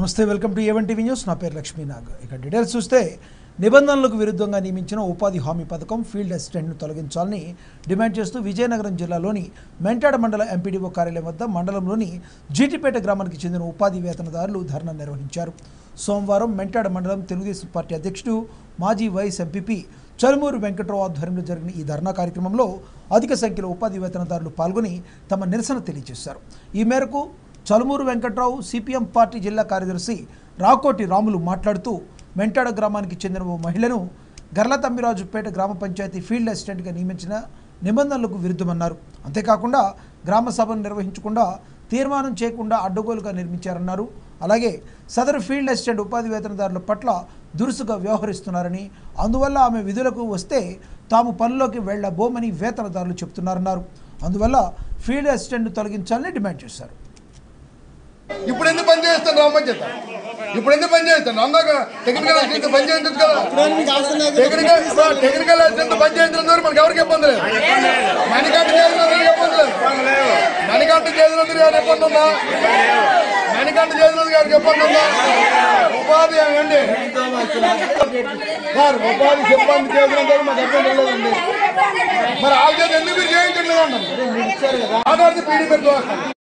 నమస్తే welcome to A one TV news నా పేరు లక్ష్మీనాగ్ ఇక డీటెయిల్స్ చూస్తే నిబంధనలకు విరుద్ధంగా నియమించిన ఉపాధి హామీ పథకం ఫీల్డ్ అసిస్టెంట్ను తొలగించాలని డిమాండ్ చేస్తూ విజయనగరం జిల్లాలోని మెంటాడ మండల ఎంపీడీఓ కార్యాలయం వద్ద మండలంలోని జీటిపేట గ్రామానికి చెందిన ఉపాధి వేతనదారులు ధర్నా నిర్వహించారు సోమవారం మెంటాడ మండలం తెలుగుదేశం పార్టీ అధ్యక్షుడు మాజీ వైస్ ఎంపీపీ చలుమూరు వెంకట్రావు ఆధ్వర్యంలో జరిగిన ఈ ధర్నా కార్యక్రమంలో అధిక సంఖ్యలో ఉపాధి వేతనదారులు పాల్గొని తమ నిరసన తెలియజేశారు ఈ మేరకు చలుమూరు వెంకట్రావు సిపిఎం పార్టీ జిల్లా కార్యదర్శి రాకోటి రాములు మాట్లాడుతూ మెంటాడ గ్రామానికి చెందిన ఓ మహిళను గర్లతమ్మిరాజుపేట గ్రామ పంచాయతీ ఫీల్డ్ అసిస్టెంట్గా నియమించిన నిబంధనలకు విరుద్ధమన్నారు అంతేకాకుండా గ్రామ సభను నిర్వహించకుండా తీర్మానం చేయకుండా అడ్డగోలుగా నిర్మించారన్నారు అలాగే సదరు ఫీల్డ్ అసిస్టెంట్ ఉపాధి వేతనదారుల పట్ల దురుసుగా వ్యవహరిస్తున్నారని అందువల్ల ఆమె విధులకు వస్తే తాము పనిలోకి వెళ్లబోమని వేతనదారులు చెబుతున్నారన్నారు అందువల్ల ఫీల్డ్ అసిస్టెంట్ను తొలగించాలని డిమాండ్ చేశారు ఇప్పుడు ఎందుకు పని చేస్తాను రామ పంచాయతీ ఇప్పుడు ఎందుకు పని చేస్తాను అందాక టెక్నికల్ అసిస్టెంట్ పని చేయించదు కదా టెక్నికల్ టెక్నికల్ అసిస్టెంట్ పని చేయించిన ద్వారా మనకి ఎవరికి ఇబ్బంది లేదు మణికంఠ చేసినందుకు ఇబ్బంది లేదు మణికంఠ చేసినందుకు గారికి ఇబ్బంది ఉందా మణికంఠ చేసినందుకు గారికి ఇబ్బంది ఉందా ఉపాధి అండి సార్ ఉపాధి సిబ్బంది చేసినందుకు మాకు ఇబ్బంది లేదండి మరి ఆ చేతి ఎందుకు మీరు చేయించండి అన్నారు ఆధార్ పీడీ పెట్టి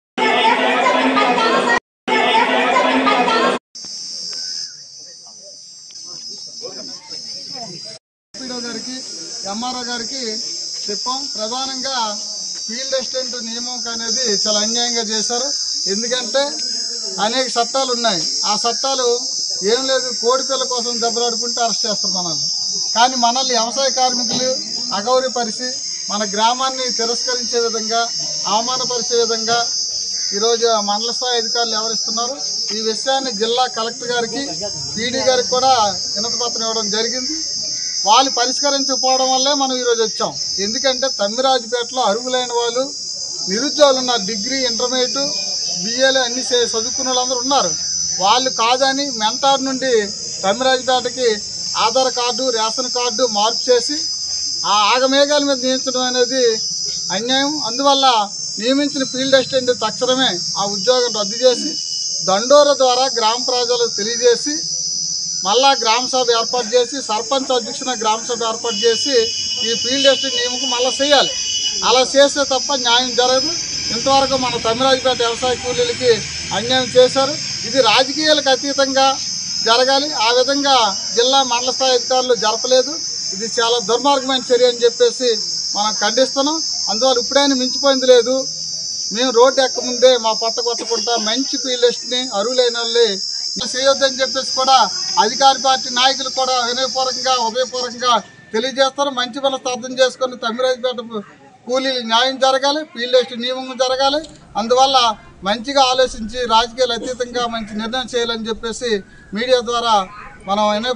ఎంపీడో గారికి ఎంఆర్ఓ గారికి చెప్పాం ప్రధానంగా ఫీల్డ్ అసిస్టెంట్ నియామకం అనేది చాలా అన్యాయంగా చేశారు ఎందుకంటే అనేక చట్టాలు ఉన్నాయి ఆ చట్టాలు ఏం లేదు కోడి పిల్ల కోసం దెబ్బలాడుకుంటే అరెస్ట్ చేస్తారు మనల్ని కానీ మనల్ని వ్యవసాయ కార్మికులు అగౌరవపరిచి మన గ్రామాన్ని తిరస్కరించే విధంగా అవమానపరిచే విధంగా ఈరోజు మండల స్థాయి అధికారులు ఎవరిస్తున్నారు ఈ విషయాన్ని జిల్లా కలెక్టర్ గారికి పీడీ గారికి కూడా వినతిపత్రం ఇవ్వడం జరిగింది వాళ్ళు పరిష్కరించకపోవడం వల్లే మనం ఈరోజు వచ్చాం ఎందుకంటే తమ్మిరాజుపేటలో అరుగులైన వాళ్ళు నిరుద్యోగులు ఉన్నారు డిగ్రీ ఇంటర్మీడియట్ బిఏలు అన్ని చే- చదువుకున్న వాళ్ళందరూ ఉన్నారు వాళ్ళు కాదని మెంటార్ నుండి తమ్మిరాజుపేటకి ఆధార్ కార్డు రేషన్ కార్డు మార్పు చేసి ఆ ఆగమేఘాల మీద నియమించడం అనేది అన్యాయం అందువల్ల నియమించిన ఫీల్డ్ అసిస్టెంట్ తక్షణమే ఆ ఉద్యోగం రద్దు చేసి దండోర ద్వారా గ్రామ ప్రజలకు తెలియజేసి మళ్ళా గ్రామ సభ ఏర్పాటు చేసి సర్పంచ్ అధ్యక్షున గ్రామ సభ ఏర్పాటు చేసి ఈ ఫీల్డ్ అసిస్టెంట్ నియమకం మళ్ళీ చేయాలి అలా చేస్తే తప్ప న్యాయం జరగదు ఇంతవరకు మన తమిళరాజుపేట వ్యవసాయ కూలీలకి అన్యాయం చేశారు ఇది రాజకీయాలకు అతీతంగా జరగాలి ఆ విధంగా జిల్లా మండల స్థాయి అధికారులు జరపలేదు ఇది చాలా దుర్మార్గమైన చర్య అని చెప్పేసి మనం ఖండిస్తున్నాం అందువల్ల ఇప్పుడైనా మించిపోయింది లేదు మేము రోడ్డు ఎక్కముందే మా పట్ట కొట్టకుండా మంచి ఫీల్డ్ని అరువులైన వాళ్ళని చేయొద్దని చెప్పేసి కూడా అధికార పార్టీ నాయకులు కూడా వినయపూర్వకంగా ఉదయపూర్వకంగా తెలియజేస్తారు మంచి మనసు అర్థం చేసుకొని తమ్మిరాజుపేట కూలీలు న్యాయం జరగాలి ఫీల్డ్ అసిస్టెంట్ నియమం జరగాలి అందువల్ల మంచిగా ఆలోచించి రాజకీయాలు అతీతంగా మంచి నిర్ణయం చేయాలని చెప్పేసి మీడియా ద్వారా మనం వినయ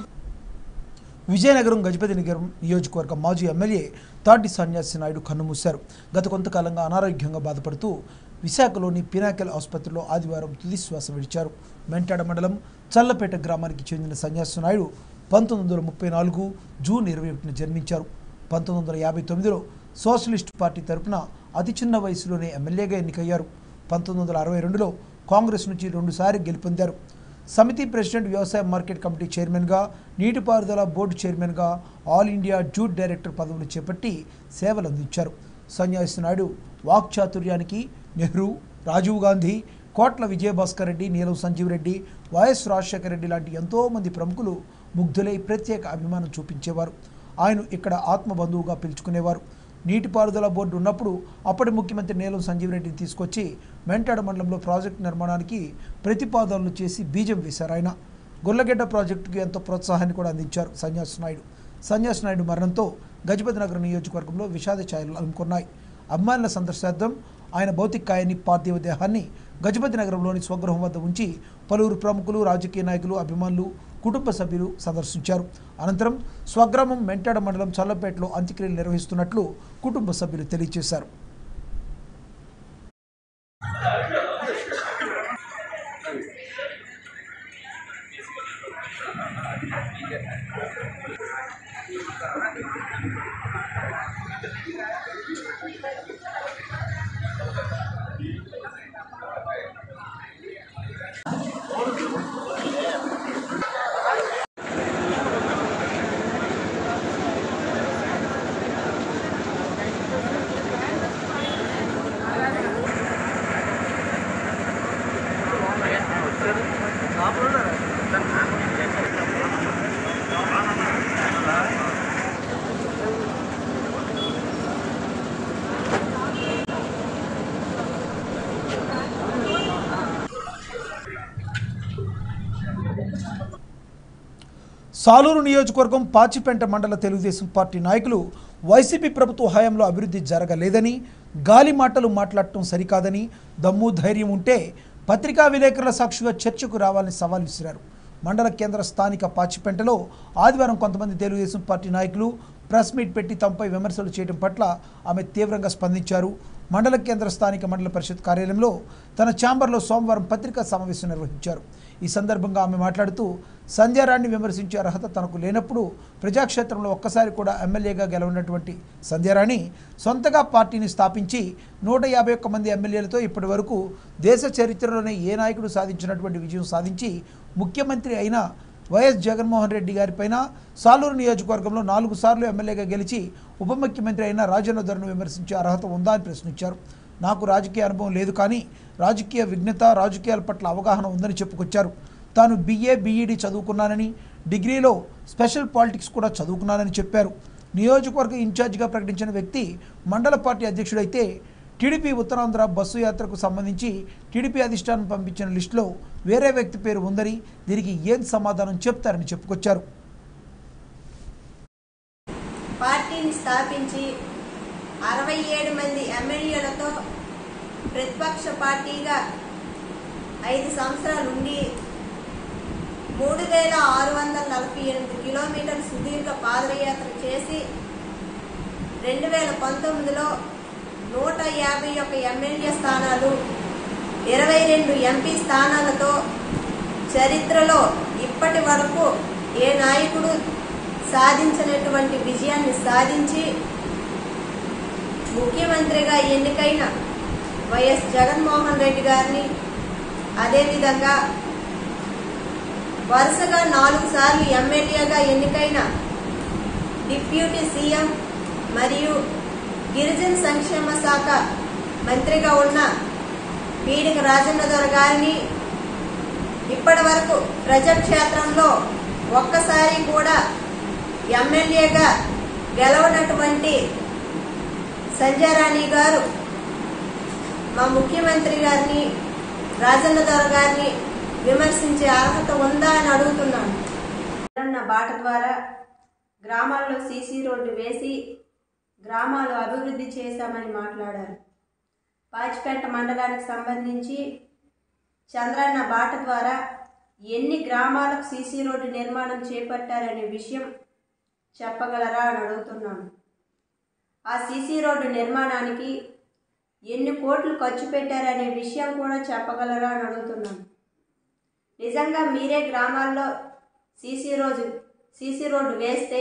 విజయనగరం గజపతి నగరం నియోజకవర్గ మాజీ ఎమ్మెల్యే తాటి సన్యాసి నాయుడు కన్నుమూశారు గత కొంతకాలంగా అనారోగ్యంగా బాధపడుతూ విశాఖలోని పినాకెల్ ఆసుపత్రిలో ఆదివారం తుది శ్వాస విడిచారు మెంటాడ మండలం చల్లపేట గ్రామానికి చెందిన సన్యాసి నాయుడు పంతొమ్మిది వందల ముప్పై నాలుగు జూన్ ఇరవై ఒకటిన జన్మించారు పంతొమ్మిది వందల యాభై తొమ్మిదిలో సోషలిస్ట్ పార్టీ తరపున అతి చిన్న వయసులోనే ఎమ్మెల్యేగా ఎన్నికయ్యారు పంతొమ్మిది వందల అరవై రెండులో కాంగ్రెస్ నుంచి రెండుసారి గెలుపొందారు సమితి ప్రెసిడెంట్ వ్యవసాయ మార్కెట్ కమిటీ చైర్మన్గా నీటిపారుదల బోర్డు చైర్మన్గా ఆల్ ఇండియా జూట్ డైరెక్టర్ పదవులు చేపట్టి సేవలు అందించారు సన్యాసి నాయుడు వాక్చాతుర్యానికి నెహ్రూ రాజీవ్ గాంధీ కోట్ల విజయభాస్కర్ రెడ్డి నీలం సంజీవ్ రెడ్డి వైఎస్ రాజశేఖర రెడ్డి లాంటి ఎంతోమంది ప్రముఖులు ముగ్ధులై ప్రత్యేక అభిమానం చూపించేవారు ఆయన ఇక్కడ ఆత్మబంధువుగా పిలుచుకునేవారు నీటిపారుదల బోర్డు ఉన్నప్పుడు అప్పటి ముఖ్యమంత్రి నీలం సంజీవ్ రెడ్డిని తీసుకొచ్చి మెంటాడ మండలంలో ప్రాజెక్టు నిర్మాణానికి ప్రతిపాదనలు చేసి బీజం వేశారు ఆయన గొల్లగడ్డ ప్రాజెక్టుకు ఎంతో ప్రోత్సాహాన్ని కూడా అందించారు సన్యాసి నాయుడు సన్యాసి నాయుడు మరణంతో గజపతి నగర నియోజకవర్గంలో విషాద ఛాయలు అలుముకున్నాయి అభిమానుల సందర్శార్థం ఆయన భౌతిక కాయాన్ని పార్థివ దేహాన్ని గజపతి నగరంలోని స్వగృహం వద్ద ఉంచి పలువురు ప్రముఖులు రాజకీయ నాయకులు అభిమానులు కుటుంబ సభ్యులు సందర్శించారు అనంతరం స్వగ్రామం మెంటాడ మండలం చల్లపేటలో అంత్యక్రియలు నిర్వహిస్తున్నట్లు కుటుంబ సభ్యులు తెలియజేశారు సాలూరు నియోజకవర్గం పాచిపెంట మండల తెలుగుదేశం పార్టీ నాయకులు వైసీపీ ప్రభుత్వ హయాంలో అభివృద్ధి జరగలేదని గాలి మాటలు మాట్లాడటం సరికాదని దమ్ము ధైర్యం ఉంటే పత్రికా విలేకరుల సాక్షిగా చర్చకు రావాలని సవాల్ విసిరారు మండల కేంద్ర స్థానిక పాచిపెంటలో ఆదివారం కొంతమంది తెలుగుదేశం పార్టీ నాయకులు ప్రెస్ మీట్ పెట్టి తమపై విమర్శలు చేయడం పట్ల ఆమె తీవ్రంగా స్పందించారు మండల కేంద్ర స్థానిక మండల పరిషత్ కార్యాలయంలో తన ఛాంబర్లో సోమవారం పత్రికా సమావేశం నిర్వహించారు ఈ సందర్భంగా ఆమె మాట్లాడుతూ సంధ్యారాణ్ణి విమర్శించే అర్హత తనకు లేనప్పుడు ప్రజాక్షేత్రంలో ఒక్కసారి కూడా ఎమ్మెల్యేగా గెలవనటువంటి సంధ్యారాణి సొంతగా పార్టీని స్థాపించి నూట యాభై ఒక్క మంది ఎమ్మెల్యేలతో ఇప్పటి వరకు దేశ చరిత్రలోనే ఏ నాయకుడు సాధించినటువంటి విజయం సాధించి ముఖ్యమంత్రి అయిన వైఎస్ జగన్మోహన్ రెడ్డి గారిపైన సాలూరు నియోజకవర్గంలో నాలుగు సార్లు ఎమ్మెల్యేగా గెలిచి ఉప ముఖ్యమంత్రి అయిన రాజన్న ధరను విమర్శించే అర్హత ఉందా అని ప్రశ్నించారు నాకు రాజకీయ అనుభవం లేదు కానీ రాజకీయ విఘ్నత రాజకీయాల పట్ల అవగాహన ఉందని చెప్పుకొచ్చారు తాను బీఏ బీఈడి చదువుకున్నానని డిగ్రీలో స్పెషల్ పాలిటిక్స్ కూడా చదువుకున్నానని చెప్పారు నియోజకవర్గ ఇన్ఛార్జిగా ప్రకటించిన వ్యక్తి మండల పార్టీ అధ్యక్షుడైతే టీడీపీ ఉత్తరాంధ్ర బస్సు యాత్రకు సంబంధించి టీడీపీ అధిష్టానం పంపించిన లిస్టులో వేరే వ్యక్తి పేరు ఉందని దీనికి ఏం సమాధానం చెప్తారని చెప్పుకొచ్చారు పార్టీని స్థాపించి అరవై ఏడు మంది ఎమ్మెల్యేలతో ప్రతిపక్ష పార్టీగా ఐదు సంవత్సరాలు ఉండి మూడు వేల ఆరు వందల నలభై ఎనిమిది కిలోమీటర్ల సుదీర్ఘ పాదయాత్ర చేసి రెండు వేల పంతొమ్మిదిలో నూట యాభై ఒక ఎమ్మెల్యే స్థానాలు ఇరవై రెండు ఎంపీ స్థానాలతో చరిత్రలో ఇప్పటి వరకు ఏ నాయకుడు సాధించినటువంటి విజయాన్ని సాధించి ముఖ్యమంత్రిగా ఎన్నికైన వైఎస్ జగన్మోహన్ రెడ్డి గారిని అదేవిధంగా వరుసగా నాలుగు సార్లు ఎమ్మెల్యేగా ఎన్నికైన డిప్యూటీ సీఎం మరియు గిరిజన సంక్షేమ శాఖ మంత్రిగా ఉన్న పీడిక రాజన్న దొర గారిని ఇప్పటి వరకు ప్రజాక్షేత్రంలో ఒక్కసారి కూడా ఎమ్మెల్యేగా గెలవనటువంటి సంజయరాణి గారు మా ముఖ్యమంత్రి గారిని రాజన్న దొర గారిని విమర్శించే అర్హత ఉందా అని అడుగుతున్నాను అన్న బాట ద్వారా గ్రామాల్లో సీసీ రోడ్డు వేసి గ్రామాలు అభివృద్ధి చేశామని మాట్లాడారు పాచిపేట మండలానికి సంబంధించి చంద్రన్న బాట ద్వారా ఎన్ని గ్రామాలకు సీసీ రోడ్డు నిర్మాణం చేపట్టారనే విషయం చెప్పగలరా అని అడుగుతున్నాను ఆ సీసీ రోడ్డు నిర్మాణానికి ఎన్ని కోట్లు ఖర్చు పెట్టారనే విషయం కూడా చెప్పగలరా అని అడుగుతున్నాను నిజంగా మీరే గ్రామాల్లో సీసీ రోజు సీసీ రోడ్డు వేస్తే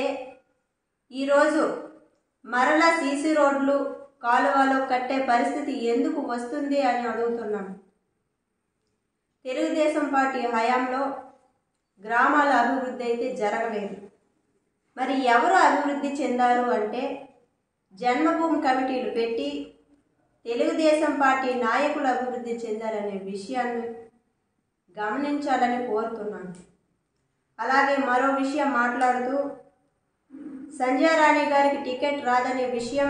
ఈరోజు మరలా సీసీ రోడ్లు కాలువలో కట్టే పరిస్థితి ఎందుకు వస్తుంది అని అడుగుతున్నాను తెలుగుదేశం పార్టీ హయాంలో గ్రామాల అభివృద్ధి అయితే జరగలేదు మరి ఎవరు అభివృద్ధి చెందారు అంటే జన్మభూమి కమిటీలు పెట్టి తెలుగుదేశం పార్టీ నాయకులు అభివృద్ధి చెందారనే విషయాన్ని గమనించాలని కోరుతున్నాను అలాగే మరో విషయం మాట్లాడుతూ సంజయ్ రాణి గారికి టికెట్ రాదనే విషయం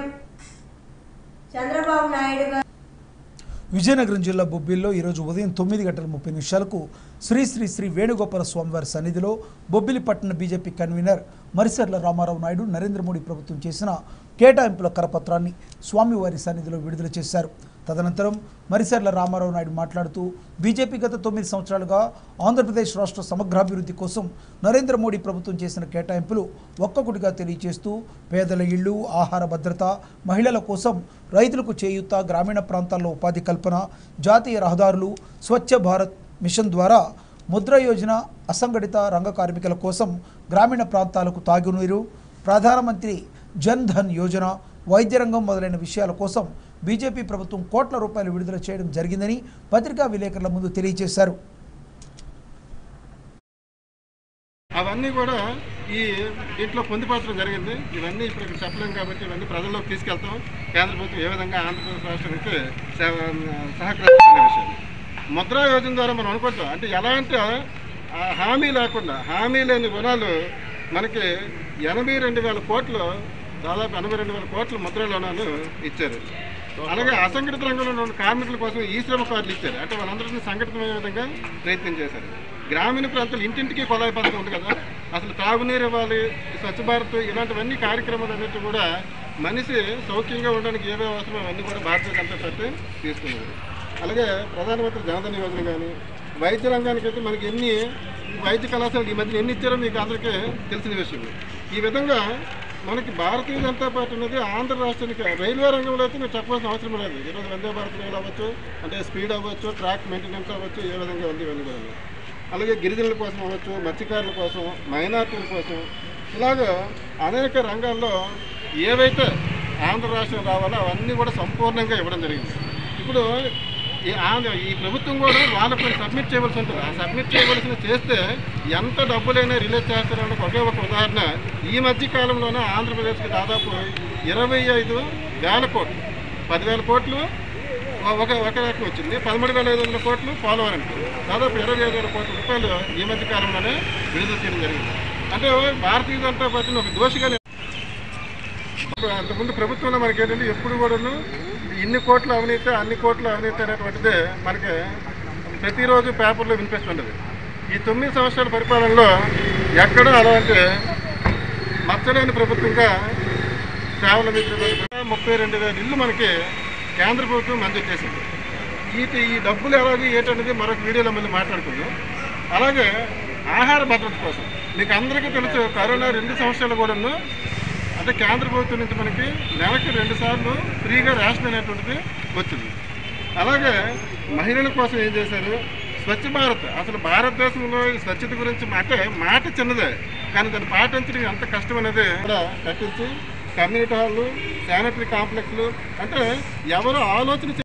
చంద్రబాబు నాయుడు గారు విజయనగరం జిల్లా బొబ్బిల్లో ఈరోజు ఉదయం తొమ్మిది గంటల ముప్పై నిమిషాలకు శ్రీ శ్రీ శ్రీ వేణుగోపాల స్వామివారి సన్నిధిలో బొబ్బిలి పట్టణ బీజేపీ కన్వీనర్ మరిసర్ల రామారావు నాయుడు నరేంద్ర మోడీ ప్రభుత్వం చేసిన కేటాయింపుల కరపత్రాన్ని స్వామివారి సన్నిధిలో విడుదల చేశారు తదనంతరం మరిసర్ల రామారావు నాయుడు మాట్లాడుతూ బీజేపీ గత తొమ్మిది సంవత్సరాలుగా ఆంధ్రప్రదేశ్ రాష్ట్ర సమగ్రాభివృద్ధి కోసం నరేంద్ర మోడీ ప్రభుత్వం చేసిన కేటాయింపులు ఒక్కొక్కటిగా తెలియజేస్తూ పేదల ఇళ్ళు ఆహార భద్రత మహిళల కోసం రైతులకు చేయూత గ్రామీణ ప్రాంతాల్లో ఉపాధి కల్పన జాతీయ రహదారులు స్వచ్ఛ భారత్ మిషన్ ద్వారా ముద్ర యోజన అసంఘటిత రంగ కార్మికుల కోసం గ్రామీణ ప్రాంతాలకు తాగునీరు ప్రధానమంత్రి జన్ ధన్ యోజన వైద్య రంగం మొదలైన విషయాల కోసం బీజేపీ ప్రభుత్వం కోట్ల రూపాయలు విడుదల చేయడం జరిగిందని పత్రికా విలేకరుల ముందు తెలియజేశారు అవన్నీ కూడా ఈ దీంట్లో పొందుపరచడం జరిగింది ఇవన్నీ ఇప్పుడు ఇక్కడ చెప్పలేం కాబట్టి ఇవన్నీ ప్రజల్లోకి తీసుకెళ్తాం కేంద్ర ప్రభుత్వం ఏ విధంగా ఆంధ్రప్రదేశ్ రాష్ట్రానికి సేవ సహకరిస్తున్న విషయం ముద్రా యోజన ద్వారా మనం అనుకుంటాం అంటే ఎలాంటి ఆ హామీ లేకుండా హామీ లేని రుణాలు మనకి ఎనభై రెండు వేల కోట్లు దాదాపు ఎనభై రెండు వేల కోట్ల ముద్రా రుణాలు ఇచ్చారు అలాగే అసంఘటిత రంగంలో ఉన్న కార్మికుల కోసం ఈ శ్రమ కార్డులు ఇచ్చారు అంటే వాళ్ళందరినీ సంఘటితమైన విధంగా ప్రయత్నం చేశారు గ్రామీణ ప్రాంతాలు ఇంటింటికి కొలాయి పథకం ఉంది కదా అసలు తాగునీరు ఇవ్వాలి స్వచ్ఛ భారత్ ఇలాంటివన్నీ కార్యక్రమాలు అన్నిటి కూడా మనిషి సౌఖ్యంగా ఉండడానికి ఏవే అవసరం అవన్నీ కూడా భారతీయ జనతా పార్టీ తీసుకున్నారు అలాగే ప్రధానమంత్రి జనధన్ యోజన కానీ వైద్య రంగానికి అయితే మనకి ఎన్ని వైద్య కళాశాలలు ఈ మధ్య ఎన్ని ఇచ్చారో మీకు అందరికీ తెలిసిన విషయం ఈ విధంగా మనకి భారతీయ జనతా పార్టీ అనేది ఆంధ్ర రాష్ట్రానికి రైల్వే రంగంలో అయితే మీరు చెప్పాల్సిన అవసరం లేదు ఈరోజు వందే భారత్ రైలు అవ్వచ్చు అంటే స్పీడ్ అవ్వచ్చు ట్రాక్ మెయింటెనెన్స్ అవ్వచ్చు ఏ విధంగా ఉంది ఇవన్నీ కూడా అలాగే గిరిజనుల కోసం అవ్వచ్చు మత్స్యకారుల కోసం మైనార్టీల కోసం ఇలాగ అనేక రంగాల్లో ఏవైతే ఆంధ్ర రాష్ట్రం రావాలో అవన్నీ కూడా సంపూర్ణంగా ఇవ్వడం జరిగింది ఇప్పుడు ఈ ఆంధ్ర ఈ ప్రభుత్వం కూడా వాళ్ళకు సబ్మిట్ చేయవలసి ఉంటుంది ఆ సబ్మిట్ చేయవలసిన చేస్తే ఎంత డబ్బులైనా రిలీజ్ చేస్తారని ఒకే ఒక ఉదాహరణ ఈ మధ్య కాలంలోనే ఆంధ్రప్రదేశ్కి దాదాపు ఇరవై ఐదు వేల కోట్లు పదివేల కోట్లు ఒక ఒక రకం వచ్చింది పదమూడు వేల ఐదు వందల కోట్లు పోలవరంకి దాదాపు ఇరవై ఐదు వేల కోట్ల రూపాయలు ఈ మధ్య కాలంలోనే విడుదల చేయడం జరిగింది అంటే భారతీయ జనతా పార్టీని ఒక దోషిగా ఇప్పుడు అంతకుముందు ప్రభుత్వంలో మనకి ఏంటంటే ఎప్పుడు కూడాను ఇన్ని కోట్ల అవినీతి అన్ని కోట్ల అవినీతి అనేటువంటిది మనకి ప్రతిరోజు పేపర్లో వినిపిస్తుండదు ఈ తొమ్మిది సంవత్సరాల పరిపాలనలో ఎక్కడో అలాంటి మచ్చలేని ప్రభుత్వంగా సేవలు అందించిన ముప్పై రెండు వేల ఇల్లు మనకి కేంద్ర ప్రభుత్వం మంజూరు చేసింది ఈ ఈ డబ్బులు ఎలాగే ఏంటనేది మరొక వీడియోలో మళ్ళీ మాట్లాడుకుందాం అలాగే ఆహార భద్రత కోసం మీకు అందరికీ తెలుసు కరోనా రెండు సంవత్సరాలు కూడాను అంటే కేంద్ర ప్రభుత్వం నుంచి మనకి నెలకి రెండు సార్లు ఫ్రీగా రేషన్ అనేటువంటిది వచ్చింది అలాగే మహిళల కోసం ఏం చేశారు స్వచ్ఛ భారత్ అసలు భారతదేశంలో ఈ స్వచ్ఛత గురించి మాట మాట చిన్నదే కానీ దాన్ని పాటించడం ఎంత కష్టం అనేది కూడా కట్టించి కమ్యూనిటీ హాళ్ళు శానిటరీ కాంప్లెక్స్లు అంటే ఎవరు ఆలోచన చే-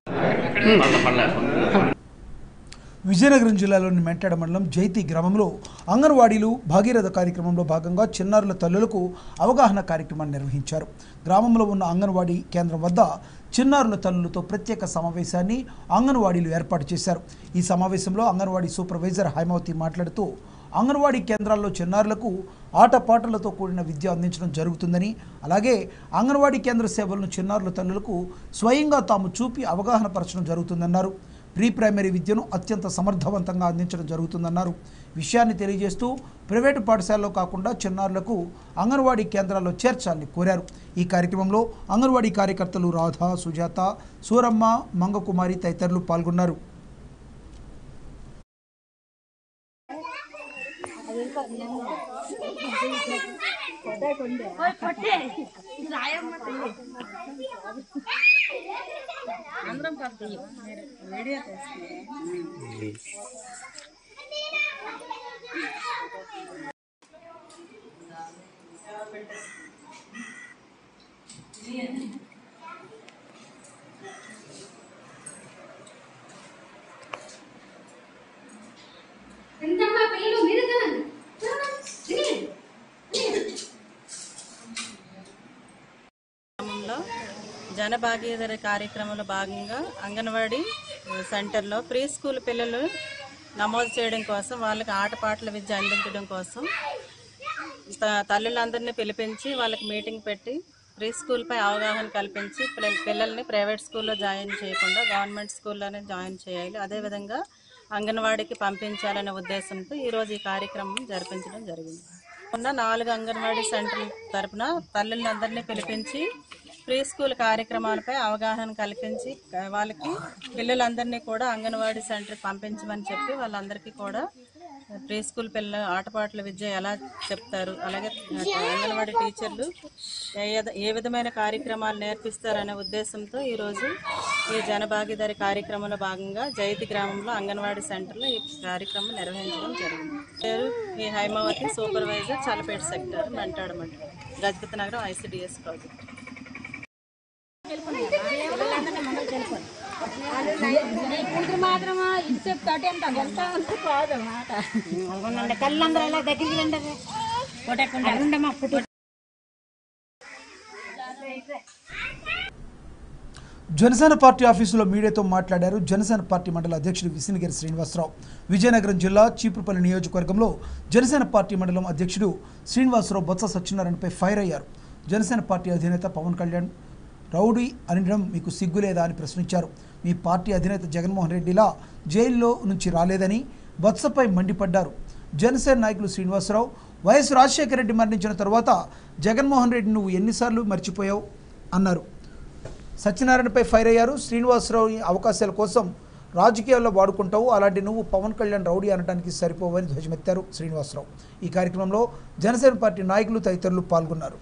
విజయనగరం జిల్లాలోని మెంటాడ మండలం జైతి గ్రామంలో అంగన్వాడీలు భాగీరథ కార్యక్రమంలో భాగంగా చిన్నారుల తల్లులకు అవగాహన కార్యక్రమాన్ని నిర్వహించారు గ్రామంలో ఉన్న అంగన్వాడీ కేంద్రం వద్ద చిన్నారుల తల్లులతో ప్రత్యేక సమావేశాన్ని అంగన్వాడీలు ఏర్పాటు చేశారు ఈ సమావేశంలో అంగన్వాడీ సూపర్వైజర్ హైమావతి మాట్లాడుతూ అంగన్వాడీ కేంద్రాల్లో చిన్నారులకు ఆటపాటలతో కూడిన విద్య అందించడం జరుగుతుందని అలాగే అంగన్వాడీ కేంద్ర సేవలను చిన్నారుల తల్లులకు స్వయంగా తాము చూపి అవగాహన పరచడం జరుగుతుందన్నారు ప్రీ ప్రైమరీ విద్యను అత్యంత సమర్థవంతంగా అందించడం జరుగుతుందన్నారు విషయాన్ని తెలియజేస్తూ ప్రైవేటు పాఠశాలలో కాకుండా చిన్నారులకు అంగన్వాడీ కేంద్రాల్లో చేర్చాలని కోరారు ఈ కార్యక్రమంలో అంగన్వాడీ కార్యకర్తలు రాధ సుజాత సూరమ్మ మంగకుమారి తదితరులు పాల్గొన్నారు ఎంతమ్మా పిల్లలు మీరు తినండి తినండి గ్రామంలో జనభాగీదారి కార్యక్రమంలో భాగంగా అంగన్వాడీ సెంటర్లో ప్రీ స్కూల్ పిల్లలు నమోదు చేయడం కోసం వాళ్ళకి ఆటపాటల విద్య అందించడం కోసం త- తల్లులందరినీ పిలిపించి వాళ్ళకి మీటింగ్ పెట్టి ప్రీ స్కూల్పై అవగాహన కల్పించి పిల్ల- పిల్లల్ని ప్రైవేట్ స్కూల్లో జాయిన్ చేయకుండా గవర్నమెంట్ స్కూల్లోనే జాయిన్ చేయాలి అదేవిధంగా అంగన్వాడీకి పంపించాలనే ఉద్దేశంతో ఈరోజు ఈ కార్యక్రమం జరిపించడం జరిగింది ఉన్న నాలుగు అంగన్వాడీ సెంటర్ల తరపున తల్లులందరినీ పిలిపించి ప్రీ స్కూల్ కార్యక్రమాలపై అవగాహన కల్పించి క- వాళ్ళకి పిల్లలందరినీ కూడా అంగన్వాడీ సెంటర్కి పంపించమని చెప్పి వాళ్ళందరికీ కూడా ప్రీ స్కూల్ పిల్లల ఆటపాటల విద్య ఎలా చెప్తారు అలాగే అంగన్వాడీ టీచర్లు ఏ విధ- ఏ విధమైన కార్యక్రమాలు నేర్పిస్తారనే ఉద్దేశంతో ఈరోజు ఈ జనభాగీదారి కార్యక్రమంలో భాగంగా జైతి గ్రామంలో అంగన్వాడీ సెంటర్లో ఈ కార్యక్రమం నిర్వహించడం జరిగింది పేరు ఈ హైమావతి సూపర్వైజర్ చలపేట సెక్టర్ మెంటాడ మండలం గజపతి నగరం ఐసిడిఎస్ ప్రాజెక్ట్ కూతురు మాత్రం ఇది చెప్తాటే అంత వెళ్తా ఉంటే కాదు మాట కళ్ళందరూ అలా దగ్గరికి రండి ఉండమ్మా ఫోటో జనసేన పార్టీ ఆఫీసులో మీడియాతో మాట్లాడారు జనసేన పార్టీ మండల అధ్యక్షుడు విసినగిరి శ్రీనివాసరావు విజయనగరం జిల్లా చీపురుపల్లి నియోజకవర్గంలో జనసేన పార్టీ మండలం అధ్యక్షుడు శ్రీనివాసరావు బొత్స సత్యనారాయణపై ఫైర్ అయ్యారు జనసేన పార్టీ అధినేత పవన్ కళ్యాణ్ రౌడీ అనడం మీకు సిగ్గులేదా అని ప్రశ్నించారు మీ పార్టీ అధినేత జగన్మోహన్ రెడ్డిలా జైల్లో నుంచి రాలేదని బొత్సపై మండిపడ్డారు జనసేన నాయకులు శ్రీనివాసరావు వైఎస్ రాజశేఖర రెడ్డి మరణించిన తర్వాత జగన్మోహన్ రెడ్డి నువ్వు ఎన్నిసార్లు మర్చిపోయావు అన్నారు సత్యనారాయణపై ఫైర్ అయ్యారు శ్రీనివాసరావు ఈ అవకాశాల కోసం రాజకీయాల్లో వాడుకుంటావు అలాంటి నువ్వు పవన్ కళ్యాణ్ రౌడీ అనడానికి సరిపోవని ధ్వజమెత్తారు శ్రీనివాసరావు ఈ కార్యక్రమంలో జనసేన పార్టీ నాయకులు తదితరులు పాల్గొన్నారు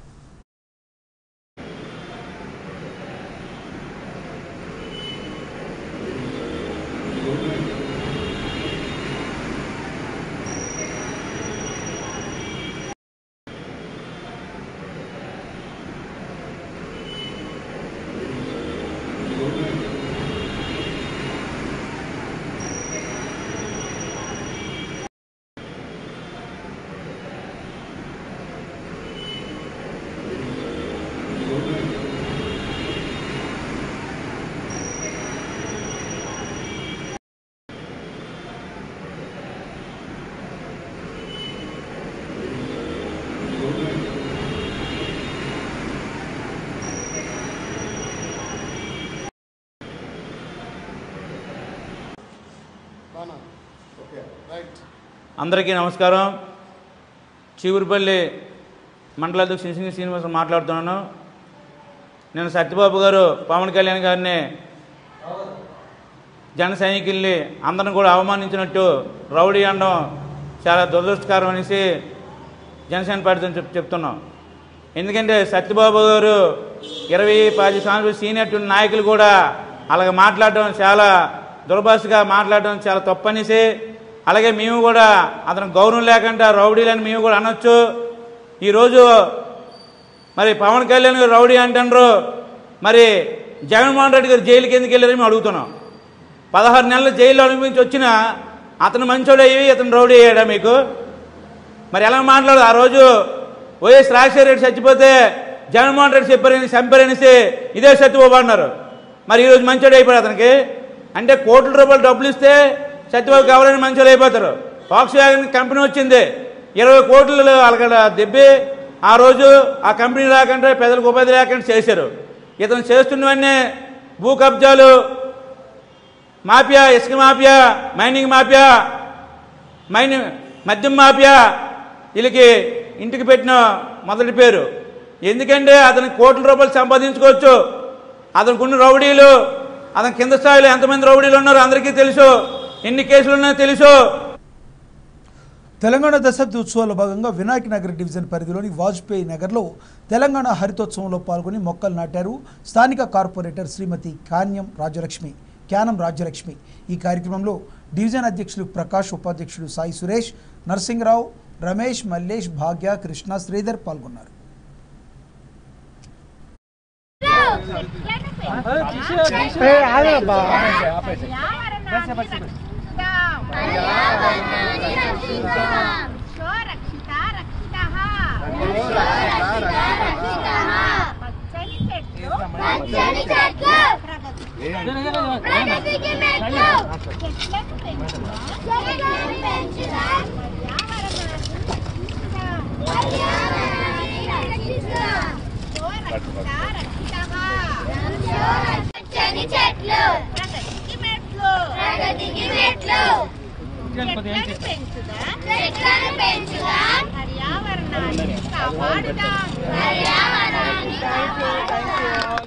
ఓకే రైట్ అందరికీ నమస్కారం చీపురుపల్లి మండలాధ్యక్షుడు సింగి శ్రీనివాసం మాట్లాడుతున్నాను నేను సత్యబాబు గారు పవన్ కళ్యాణ్ గారిని జన సైనికుల్ని అందరిని కూడా అవమానించినట్టు రౌడీ అనడం చాలా దురదృష్టకరం అనేసి జనసేన పార్టీతో చెప్ చెప్తున్నాం ఎందుకంటే సత్యబాబు గారు ఇరవై పది సంవత్సరాలు సీనియర్ నాయకులు కూడా అలాగ మాట్లాడడం చాలా దుర్భాషగా మాట్లాడడం చాలా తప్పనేసి అలాగే మేము కూడా అతను గౌరవం లేకుండా రౌడీలని మేము కూడా అనొచ్చు ఈరోజు మరి పవన్ కళ్యాణ్ గారు రౌడీ అంటున్నారు మరి జగన్మోహన్ రెడ్డి గారు జైలుకి ఎందుకు వెళ్ళారని మేము అడుగుతున్నాం పదహారు నెలలు జైల్లో అనుభవించి వచ్చిన అతను మంచోడు అయ్యి ఇతను రౌడీ అయ్యాడా మీకు మరి ఎలా మాట్లాడు ఆ రోజు వైఎస్ రాజశేఖర రెడ్డి చచ్చిపోతే జగన్మోహన్ రెడ్డి చెప్పారని చంపారనేసి ఇదే సత్యబాబు అన్నారు మరి ఈరోజు మంచోడు అయిపోయాడు అతనికి అంటే కోట్ల రూపాయలు డబ్బులు ఇస్తే సత్యబాబుకి ఎవరైనా మంచోడు అయిపోతారు ఫాక్స్ వ్యాగన్ కంపెనీ వచ్చింది ఇరవై కోట్లు అక్కడ దెబ్బి ఆ రోజు ఆ కంపెనీ లేకుండా ప్రజలకు ఉపాధి లేకుండా చేశారు ఇతను చేస్తున్నవన్నీ భూ కబ్జాలు మాఫియా ఇసుక మాఫియా మైనింగ్ మాఫియా మైనింగ్ మద్యం మాఫియా వీళ్ళకి ఇంటికి పెట్టిన మొదటి పేరు ఎందుకంటే అతను కోట్ల రూపాయలు సంపాదించుకోవచ్చు అతనికి ఉన్న రౌడీలు అతని కింద స్థాయిలో ఎంతమంది రౌడీలు ఉన్నారో అందరికీ తెలుసు ఎన్ని కేసులు ఉన్నాయో తెలుసు తెలంగాణ దశాబ్ది ఉత్సవాల్లో భాగంగా వినాయక్ నగర్ డివిజన్ పరిధిలోని వాజ్పేయి నగర్లో తెలంగాణ హరితోత్సవంలో పాల్గొని మొక్కలు నాటారు స్థానిక కార్పొరేటర్ శ్రీమతి కాన్యం రాజ్యలక్ష్మి క్యానం రాజ్యలక్ష్మి ఈ కార్యక్రమంలో డివిజన్ అధ్యక్షులు ప్రకాష్ ఉపాధ్యక్షుడు సాయి సురేష్ నరసింహరావు రమేష్ మల్లేష్ భాగ్య కృష్ణ శ్రీధర్ పాల్గొన్నారు చెట్లు ప్రగతికి మెట్లు ప్రగతికి మెట్లు చెట్లను పెంచుదాం చెట్లను పెంచుదాం పర్యావరణాన్ని కాపాడుదాం పర్యావరణాన్ని కాపాడుదాం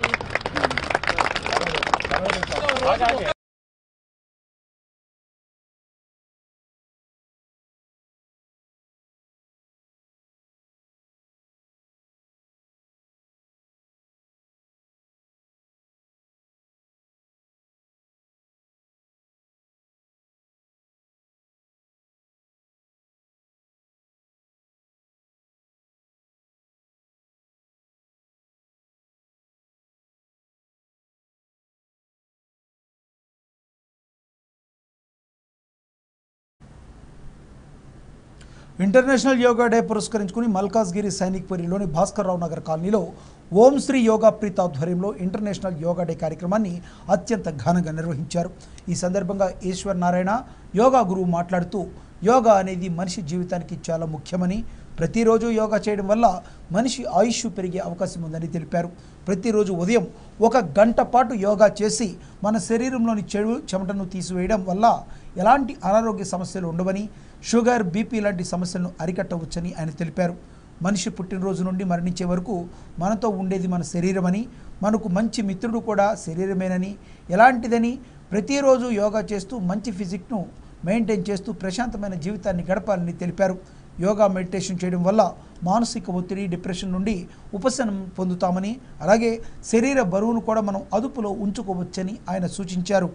ఇంటర్నేషనల్ యోగా డే పురస్కరించుకుని మల్కాజ్గిరి సైనిక్పురిలోని భాస్కర్రావు నగర్ కాలనీలో ఓం శ్రీ యోగా ప్రీత్ ఆధ్వర్యంలో ఇంటర్నేషనల్ యోగా డే కార్యక్రమాన్ని అత్యంత ఘనంగా నిర్వహించారు ఈ సందర్భంగా ఈశ్వర్ నారాయణ యోగా గురువు మాట్లాడుతూ యోగా అనేది మనిషి జీవితానికి చాలా ముఖ్యమని ప్రతిరోజు యోగా చేయడం వల్ల మనిషి ఆయుష్ పెరిగే అవకాశం ఉందని తెలిపారు ప్రతిరోజు ఉదయం ఒక గంట పాటు యోగా చేసి మన శరీరంలోని చెడు చెమటను తీసివేయడం వల్ల ఎలాంటి అనారోగ్య సమస్యలు ఉండవని షుగర్ బీపీ లాంటి సమస్యలను అరికట్టవచ్చని ఆయన తెలిపారు మనిషి పుట్టినరోజు నుండి మరణించే వరకు మనతో ఉండేది మన శరీరమని మనకు మంచి మిత్రుడు కూడా శరీరమేనని ఎలాంటిదని ప్రతిరోజు యోగా చేస్తూ మంచి ఫిజిక్ను మెయింటైన్ చేస్తూ ప్రశాంతమైన జీవితాన్ని గడపాలని తెలిపారు యోగా మెడిటేషన్ చేయడం వల్ల మానసిక ఒత్తిడి డిప్రెషన్ నుండి ఉపశమనం పొందుతామని అలాగే శరీర బరువును కూడా మనం అదుపులో ఉంచుకోవచ్చని ఆయన సూచించారు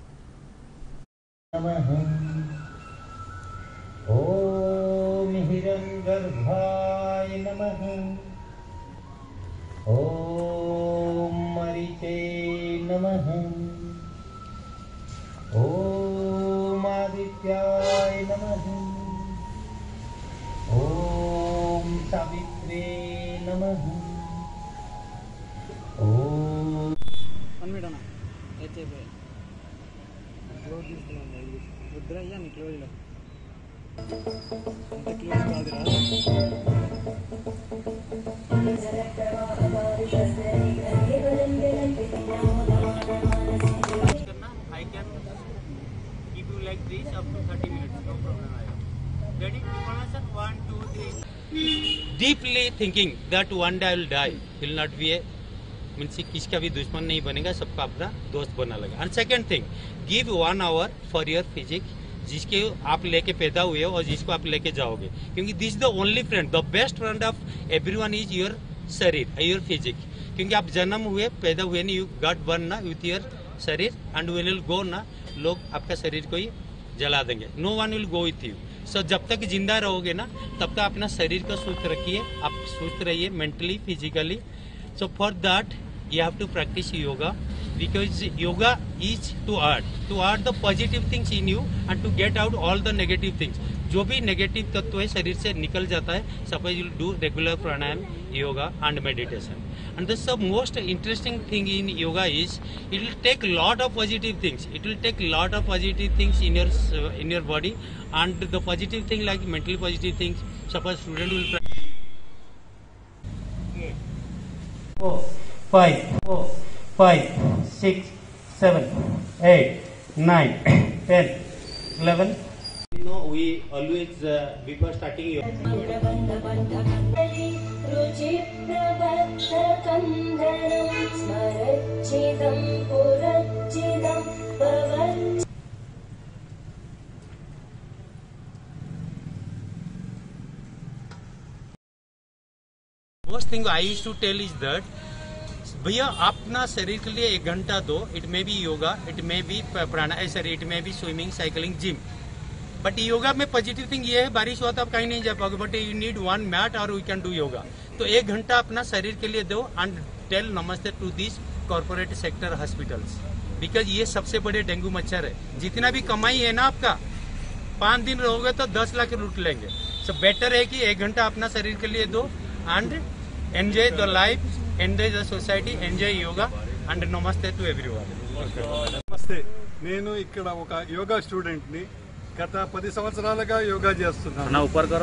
ॐ हिरण्यगर्भाय नमः ॐ मरिचे नमः ॐ आदित्याय नमः ॐ सावित्रे नमः ॐ I can keep you like this up to 30 minutes, no problem. Ready? Information one, two, three. Deeply thinking that one day I will die will not be a means किसका भी दुश्मन नहीं बनेगा सबका अपना दोस्त बना लगा and second thing give one hour for your physics जिसके आप लेके पैदा हुए हो और जिसको आप लेके जाओगे क्योंकि this the only friend the best friend of every one is your शरीर योर फिजिक्स क्योंकि आप जन्म हुए पैदा हुए नहीं यू गॉट बर्न ना विथ योर शरीर एंड विल विल गो ना लोग आपका शरीर को ही जला देंगे no one will go with you so जब तक जिंदा रहोगे ना तब तक अपना शरीर को स्वस्थ रखिए आप स्वस्थ रहिए mentally physically so for that you have to practice yoga because yoga is to add to add the positive things in you and to get out all the negative things जो भी नेगेटिव तत्व है शरीर से निकल जाता है suppose you do regular pranayama yoga and meditation and this the most interesting thing in yoga is it will take lot of positive things it will take lot of positive things in your s- in your body and the positive thing like mentally positive things suppose student will pra- four, five, four, five, six, seven, eight, nine, ten, eleven. You know, we always uh, before starting yoga. रुचिप्रबद्धकन्धरं स्मरच्चिदं पुरच्चिदं भवच्चिदं most thing I use to tell is that भैया अपना शरीर के लिए एक घंटा दो it may be yoga it may be प्राणा sorry it may be swimming cycling gym but yoga में पॉजिटिव थिंग ये है बारिश हुआ तो आप कहीं नहीं जा पाओगे but you need one mat और वी कैन डू योगा तो एक घंटा अपना शरीर के लिए दो and tell namaste to this corporate sector hospitals because ये सबसे बड़े डेंगू मच्छर है जितना भी कमाई है ना आपका पाँच दिन रहोगे तो दस लाख लूट लेंगे सो बेटर है कि एक घंटा अपना शरीर के लिए दो and enjoy the life enjoy the society enjoy yoga and namaste to every నమస్తే నేను ఇక్కడ ఒక యోగా స్టూడెంట్ని గత పది సంవత్సరాలుగా యోగా చేస్తున్నాను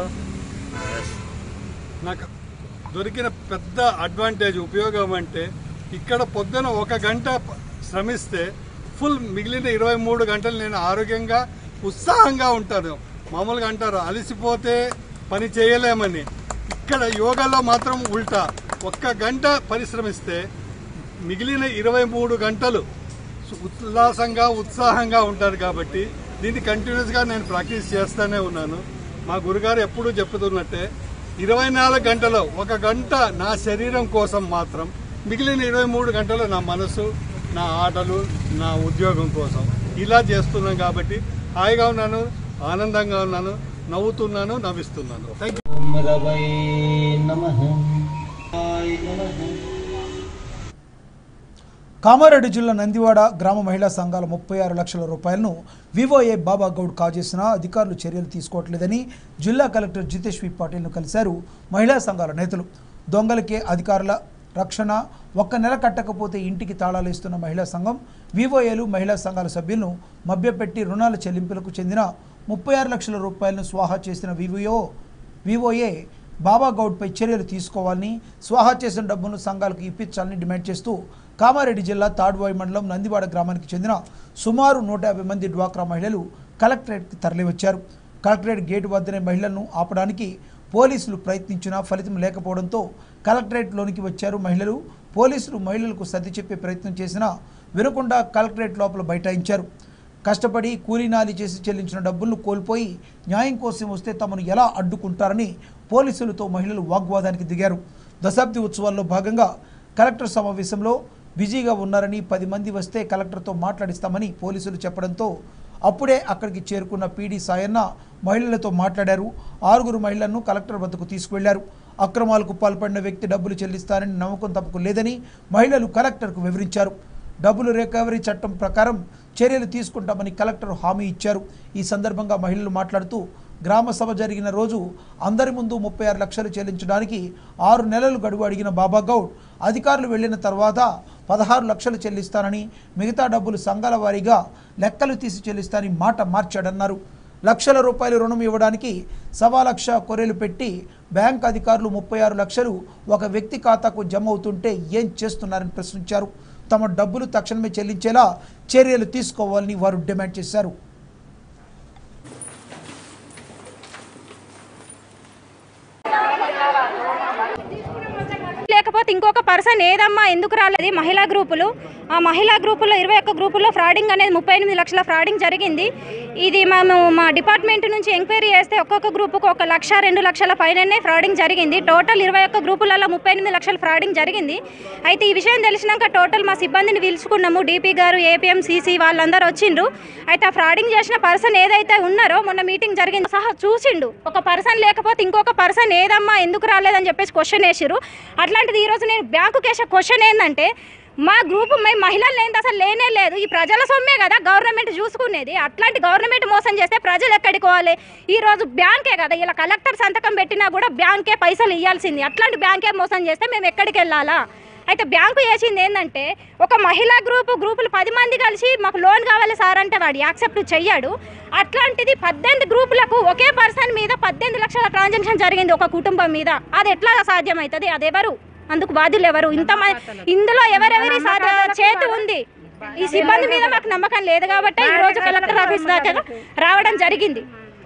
నాకు దొరికిన పెద్ద అడ్వాంటేజ్ ఉపయోగం అంటే ఇక్కడ పొద్దున ఒక గంట ప- శ్రమిస్తే ఫుల్ మిగిలిన ఇరవై మూడు గంటలు నేను ఆరోగ్యంగా ఉత్సాహంగా ఉంటాను మామూలుగా అంటారు అలసిపోతే పని చేయలేమని ఇక్కడ యోగాలో మాత్రం ఉల్టా ఒక్క గంట పరిశ్రమిస్తే మిగిలిన ఇరవై మూడు గంటలు ఉల్లాసంగా ఉత్సాహంగా ఉంటారు కాబట్టి దీన్ని కంటిన్యూస్గా నేను ప్రాక్టీస్ చేస్తూనే ఉన్నాను మా గురుగారు ఎప్పుడూ చెప్తున్నట్టే ఇరవై నాలుగు గంటలో ఒక గంట నా శరీరం కోసం మాత్రం మిగిలిన ఇరవై మూడు గంటలు నా మనసు నా ఆటలు నా ఉద్యోగం కోసం ఇలా చేస్తున్నాం కాబట్టి హాయిగా ఉన్నాను ఆనందంగా ఉన్నాను నవ్వుతున్నాను నవ్విస్తున్నాను థ్యాంక్ యూ ॐ रवै नमः आय नमः కామారెడ్డి జిల్లా నందివాడ గ్రామ మహిళా సంఘాల ముప్పై ఆరు లక్షల రూపాయలను వివోఏ బాబా గౌడ్ కాజేసిన అధికారులు చర్యలు తీసుకోవట్లేదని జిల్లా కలెక్టర్ జితేష్ వి పాటిల్ను కలిశారు మహిళా సంఘాల నేతలు దొంగలకే అధికారుల రక్షణ ఒక్క నెల కట్టకపోతే ఇంటికి తాళాలు ఇస్తున్న మహిళా సంఘం వివోఏలు మహిళా సంఘాల సభ్యులను మభ్యపెట్టి రుణాల చెల్లింపులకు చెందిన ముప్పై ఆరు లక్షల రూపాయలను స్వాహా చేసిన వివో వివోఏ బాబా గౌడ్పై చర్యలు తీసుకోవాలని స్వాహా చేసిన డబ్బును సంఘాలకు ఇప్పించాలని డిమాండ్ చేస్తూ కామారెడ్డి జిల్లా తాడువాయి మండలం నందివాడ గ్రామానికి చెందిన సుమారు నూట యాభై మంది డ్వాక్రా మహిళలు కలెక్టరేట్కి తరలివచ్చారు కలెక్టరేట్ గేటు వద్దనే మహిళలను ఆపడానికి పోలీసులు ప్రయత్నించినా ఫలితం లేకపోవడంతో కలెక్టరేట్లోనికి వచ్చారు మహిళలు పోలీసులు మహిళలకు సర్ది చెప్పే ప్రయత్నం చేసినా వినకుండా కలెక్టరేట్ లోపల బైఠాయించారు కష్టపడి కూలీనాలి చేసి చెల్లించిన డబ్బులను కోల్పోయి న్యాయం కోసం వస్తే తమను ఎలా అడ్డుకుంటారని పోలీసులతో మహిళలు వాగ్వాదానికి దిగారు దశాబ్ది ఉత్సవాల్లో భాగంగా కలెక్టర్ సమావేశంలో బిజీగా ఉన్నారని పది మంది వస్తే కలెక్టర్తో మాట్లాడిస్తామని పోలీసులు చెప్పడంతో అప్పుడే అక్కడికి చేరుకున్న పీడీ సాయన్న మహిళలతో మాట్లాడారు ఆరుగురు మహిళలను కలెక్టర్ వద్దకు తీసుకువెళ్లారు అక్రమాలకు పాల్పడిన వ్యక్తి డబ్బులు చెల్లిస్తారని నమ్మకం తమకు లేదని మహిళలు కలెక్టర్కు వివరించారు డబ్బులు రికవరీ చట్టం ప్రకారం చర్యలు తీసుకుంటామని కలెక్టర్ హామీ ఇచ్చారు ఈ సందర్భంగా మహిళలు మాట్లాడుతూ గ్రామ సభ జరిగిన రోజు అందరి ముందు ముప్పై ఆరు లక్షలు చెల్లించడానికి ఆరు నెలలు గడువు అడిగిన బాబా గౌడ్ అధికారులు వెళ్ళిన తర్వాత పదహారు లక్షలు చెల్లిస్తానని మిగతా డబ్బులు సంఘాల వారీగా లెక్కలు తీసి చెల్లిస్తానని మాట మార్చాడన్నారు లక్షల రూపాయలు రుణం ఇవ్వడానికి సవా లక్ష కొర్రెలు పెట్టి బ్యాంక్ అధికారులు ముప్పై ఆరు లక్షలు ఒక వ్యక్తి ఖాతాకు జమ అవుతుంటే ఏం చేస్తున్నారని ప్రశ్నించారు తమ డబ్బులు తక్షణమే చెల్లించేలా చర్యలు తీసుకోవాలని వారు డిమాండ్ చేశారు లేకపోతే ఇంకొక పర్సన్ ఏదమ్మా ఎందుకు రాలేదు మహిళా గ్రూపులు ఆ మహిళా గ్రూపులో ఇరవై ఒక్క గ్రూపుల్లో ఫ్రాడింగ్ అనేది ముప్పై ఎనిమిది లక్షల ఫ్రాడింగ్ జరిగింది ఇది మేము మా డిపార్ట్మెంట్ నుంచి ఎంక్వైరీ చేస్తే ఒక్కొక్క గ్రూపుకు ఒక లక్ష రెండు లక్షల పైననే ఫ్రాడింగ్ జరిగింది టోటల్ ఇరవై ఒక్క గ్రూపులలో ముప్పై ఎనిమిది లక్షల ఫ్రాడింగ్ జరిగింది అయితే ఈ విషయం తెలిసినాక టోటల్ మా సిబ్బందిని పిలుచుకున్నాము డీపీ గారు ఏపీఎం సీసీ వాళ్ళందరూ వచ్చిండ్రు అయితే ఆ ఫ్రాడింగ్ చేసిన పర్సన్ ఏదైతే ఉన్నారో మొన్న మీటింగ్ జరిగింది సహా చూసిండు ఒక పర్సన్ లేకపోతే ఇంకొక పర్సన్ ఏదమ్మా ఎందుకు రాలేదని చెప్పేసి క్వశ్చన్ వేసిరు అట్లాంటిది ఈరోజు నేను బ్యాంకుకి వేసే క్వశ్చన్ ఏంటంటే మా గ్రూప్ మేము మహిళలు లేనిది అసలు లేనే లేదు ఈ ప్రజల సొమ్మే కదా గవర్నమెంట్ చూసుకునేది అట్లాంటి గవర్నమెంట్ మోసం చేస్తే ప్రజలు ఎక్కడికి పోవాలి ఈ రోజు బ్యాంకే కదా ఇలా కలెక్టర్ సంతకం పెట్టినా కూడా బ్యాంకే పైసలు ఇవ్వాల్సింది అట్లాంటి బ్యాంకే మోసం చేస్తే మేము ఎక్కడికి వెళ్ళాలా అయితే బ్యాంకు చేసింది ఏంటంటే ఒక మహిళా గ్రూపు గ్రూపులు పది మంది కలిసి మాకు లోన్ కావాలి సార్ అంటే వాడు యాక్సెప్ట్ చెయ్యాడు అట్లాంటిది పద్దెనిమిది గ్రూపులకు ఒకే పర్సన్ మీద పద్దెనిమిది లక్షల ట్రాన్సాక్షన్ జరిగింది ఒక కుటుంబం మీద అది ఎట్లా సాధ్యమవుతుంది అదెవరు అందుకు బాధ్యులు ఎవరు ఇంత ఇందులో ఎవరెవరి సాధ్య చేతి ఉంది ఈ సిబ్బంది మీద మాకు నమ్మకం లేదు కాబట్టి ఈ రోజు కలెక్టర్ ఆఫీస్ దాకా రావడం జరిగింది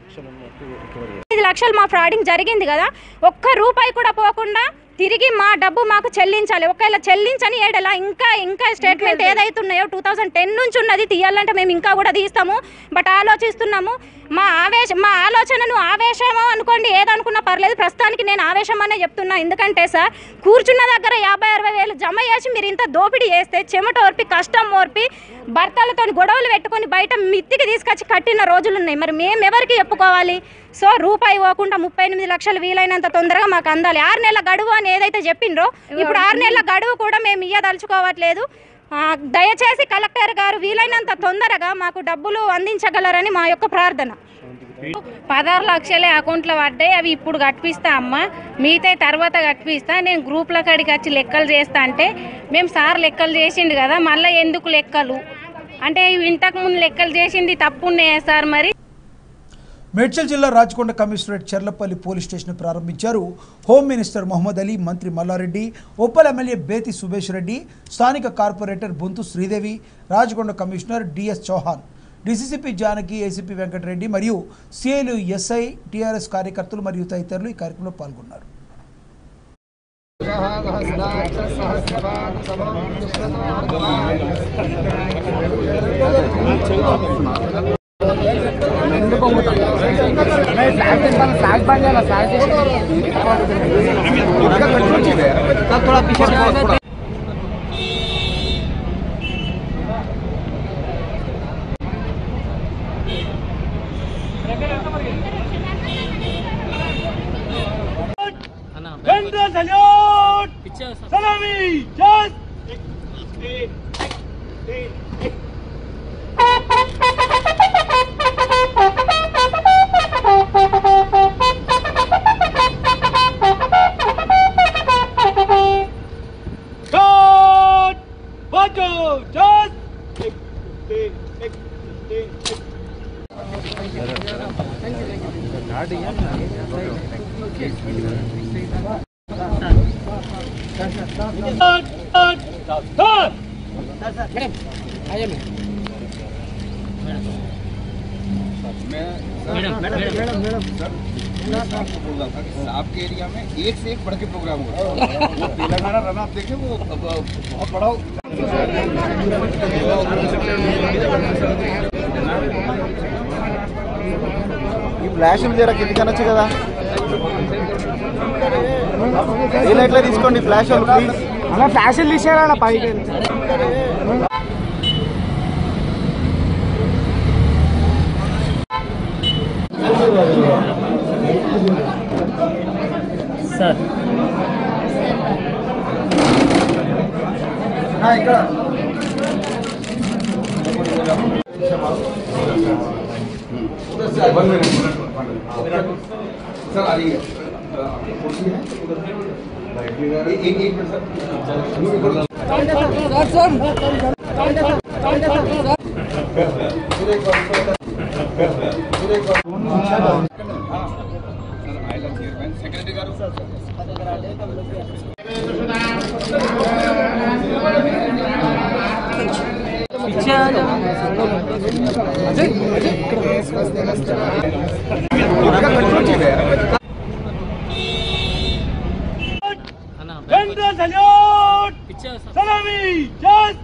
ఐదు లక్షలు మా ఫ్రాడింగ్ జరిగింది కదా ఒక్క రూపాయి కూడా పోకుండా తిరిగి మా డబ్బు మాకు చెల్లించాలి ఒకవేళ చెల్లించని ఏడలా ఇంకా ఇంకా స్టేట్మెంట్ ఏదైతే ఉన్నాయో టూ థౌజండ్ టెన్ నుంచి ఉన్నది తీయాలంటే మేము ఇంకా కూడా తీస్తాము బట్ ఆలోచిస్తున్నాము మా ఆవేశం మా ఆలోచనను ఆవేశము అనుకోండి ఏదనుకున్నా పర్లేదు ప్రస్తుతానికి నేను ఆవేశం అనే చెప్తున్నా ఎందుకంటే సార్ కూర్చున్న దగ్గర యాభై అరవై వేలు జమ చేసి మీరు ఇంత దోపిడీ చేస్తే చెమట ఓర్పి కష్టం ఓర్పి భర్తలతో గొడవలు పెట్టుకొని బయట మిత్తికి తీసుకొచ్చి కట్టిన రోజులు ఉన్నాయి మరి మేము ఎవరికి చెప్పుకోవాలి సో రూపాయి పోకుండా ముప్పై ఎనిమిది లక్షలు వీలైనంత తొందరగా మాకు అందాలి ఆరు నెలల గడువు అని ఏదైతే చెప్పిండ్రో ఇప్పుడు ఆరు నెలల గడువు కూడా మేము ఇయ్యదలుచుకోవట్లేదు ఆ, దయచేసి కలెక్టర్ గారు వీలైనంత తొందరగా మాకు డబ్బులు అందించగలరని మా యొక్క ప్రార్థన పదహారు లక్షలే అకౌంట్లో పడ్డాయి అవి ఇప్పుడు కట్టిస్తా అమ్మ మిగతా తర్వాత కట్టిస్తా నేను గ్రూప్ల కాడికి వచ్చి లెక్కలు చేస్తా అంటే మేము సార్ లెక్కలు చేసిండు కదా మళ్ళీ ఎందుకు లెక్కలు అంటే ఇంతకు ముందు లెక్కలు చేసింది తప్పు ఉన్నాయా సార్ మరి మేడ్చల్ జిల్లా Rachakonda commissionerate Cherlapalli police station ప్రారంభించారు హోమ్ మినిస్టర్ మొహమ్మద్ అలీ మంత్రి మల్లారెడ్డి ఉప్పల్ ఎమ్మెల్యే బేతి సుభేష్ రెడ్డి స్థానిక corporator Bonthu Sridevi Rachakonda commissioner DS Chauhan DCCP Janaki ACP Venkatareddy మరియు సిఐలు ఎస్ఐ టీఆర్ఎస్ కార్యకర్తలు మరియు తదితరులు ఈ కార్యక్రమంలో పాల్గొన్నారు General salute! Salami! Just! God! Bajo! Just! गाड़ी है आपको बोल रहा था कि आपके एरिया में एक से एक बढ़ के प्रोग्राम हो रहा है वो तेलंगाना रन आप देखे वो अब बहुत बड़ा ఈ ఫ్లాష్ జర కిందికి అనొచ్చు కదా ఇలా ఎట్లా తీసుకోండి ఫ్లాష్ వాళ్ళు ప్లీజ్ అలా ఫ్లాష్ తీసారా పైకి సార్ ఇక్కడ सर आ रही है कुर्सी है एक एक एक मिनट సెక్రటరీ గారు General salute! Salami! Just!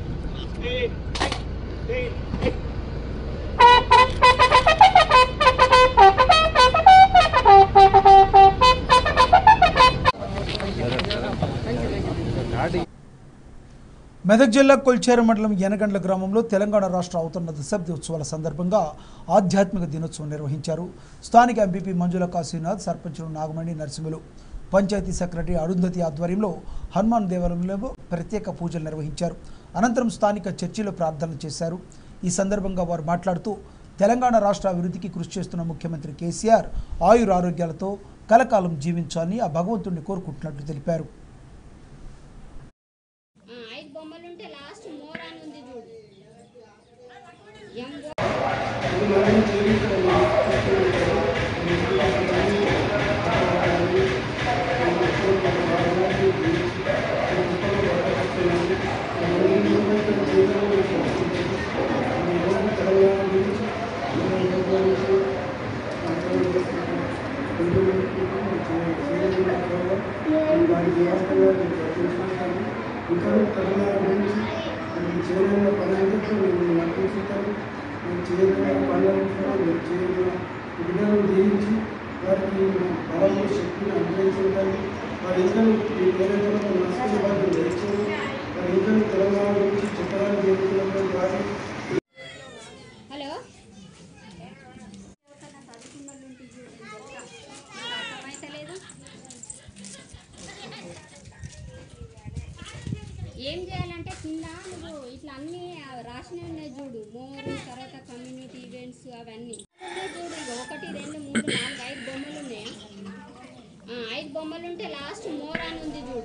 Medak జిల్లా కొల్చేరు మండలం యనగండ్ల గ్రామంలో తెలంగాణ రాష్ట్ర అవతరణ దశాబ్ది ఉత్సవాల సందర్భంగా ఆధ్యాత్మిక దినోత్సవం నిర్వహించారు స్థానిక ఎంపీపీ మంజుల కాశీనాథ్ సర్పంచులు నాగమణి నరసింహులు పంచాయతీ సెక్రటరీ అరుంధతి ఆధ్వర్యంలో హనుమాన్ దేవాలయంలో ప్రత్యేక పూజలు నిర్వహించారు అనంతరం స్థానిక చర్చిలో ప్రార్థనలు చేశారు ఈ సందర్భంగా వారు మాట్లాడుతూ తెలంగాణ రాష్ట్ర అభివృద్ధికి కృషి చేస్తున్న ముఖ్యమంత్రి కేసీఆర్ ఆయురారోగ్యాలతో కలకాలం జీవించాలని ఆ భగవంతుడిని కోరుకుంటున్నట్లు తెలిపారు ఐదు బొమ్మలుంటే లాస్ట్ మోర్ అని ఉంది చూడు యంగ్ ఇంకా తెలంగాణ గురించి మేము చేయలేని పనులతో మేము నడిపిస్తాము మేము చేయలేని పనులను మేము చేయలేని విధానం జీవించి వారికి బలము శక్తిని అనుగ్రహించడానికి వారి ఇంకా ఈ తెలంగాణ నష్టం వారిని తెచ్చారు వారి ఇంకా తెలంగాణ గురించి చెప్పడానికి జరుగుతున్నటువంటి వారి హలో ఏం చేయాలంటే కింద నువ్వు ఇట్లా అన్ని రాసినవి ఉన్నాయి చూడు మోరు తర్వాత కమ్యూనిటీ ఈవెంట్స్ అవన్నీ ఉన్నాయి చూడు ఇక ఒకటి రెండు మూడు నాలుగు ఐదు బొమ్మలు ఉన్నాయా ఆ, ఐదు బొమ్మలు ఉంటే లాస్ట్ మోర్ అని ఉంది చూడు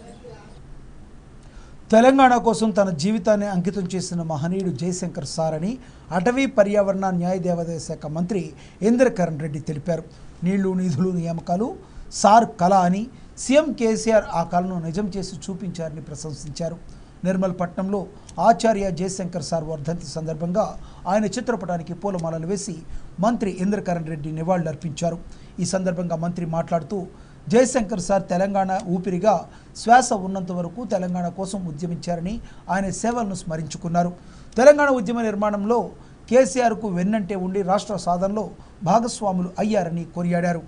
తెలంగాణ కోసం తన జీవితాన్ని అంకితం చేసిన మహనీయుడు జయశంకర్ సార్ అని అటవీ పర్యావరణ న్యాయ దేవాదాయ శాఖ మంత్రి ఇంద్రకరణ్ రెడ్డి తెలిపారు నీళ్లు నిధులు నియామకాలు సార్ కళ అని సీఎం కేసీఆర్ ఆ కళను నిజం చేసి చూపించారని ప్రశంసించారు నిర్మల్ పట్నంలో ఆచార్య జయశంకర్ సార్ వర్ధంతి సందర్భంగా ఆయన చిత్రపటానికి పూలమాలలు వేసి మంత్రి ఇంద్రకరణ్ రెడ్డి నివాళులర్పించారు ఈ సందర్భంగా మంత్రి మాట్లాడుతూ జయశంకర్ సార్ తెలంగాణ ఊపిరిగా శ్వాస ఉన్నంత వరకు తెలంగాణ కోసం ఉద్యమించారని ఆయన సేవలను స్మరించుకున్నారు తెలంగాణ ఉద్యమ నిర్మాణంలో కేసీఆర్కు వెన్నంటే ఉండి రాష్ట్ర సాధనలో భాగస్వాములు అయ్యారని కొనియాడారు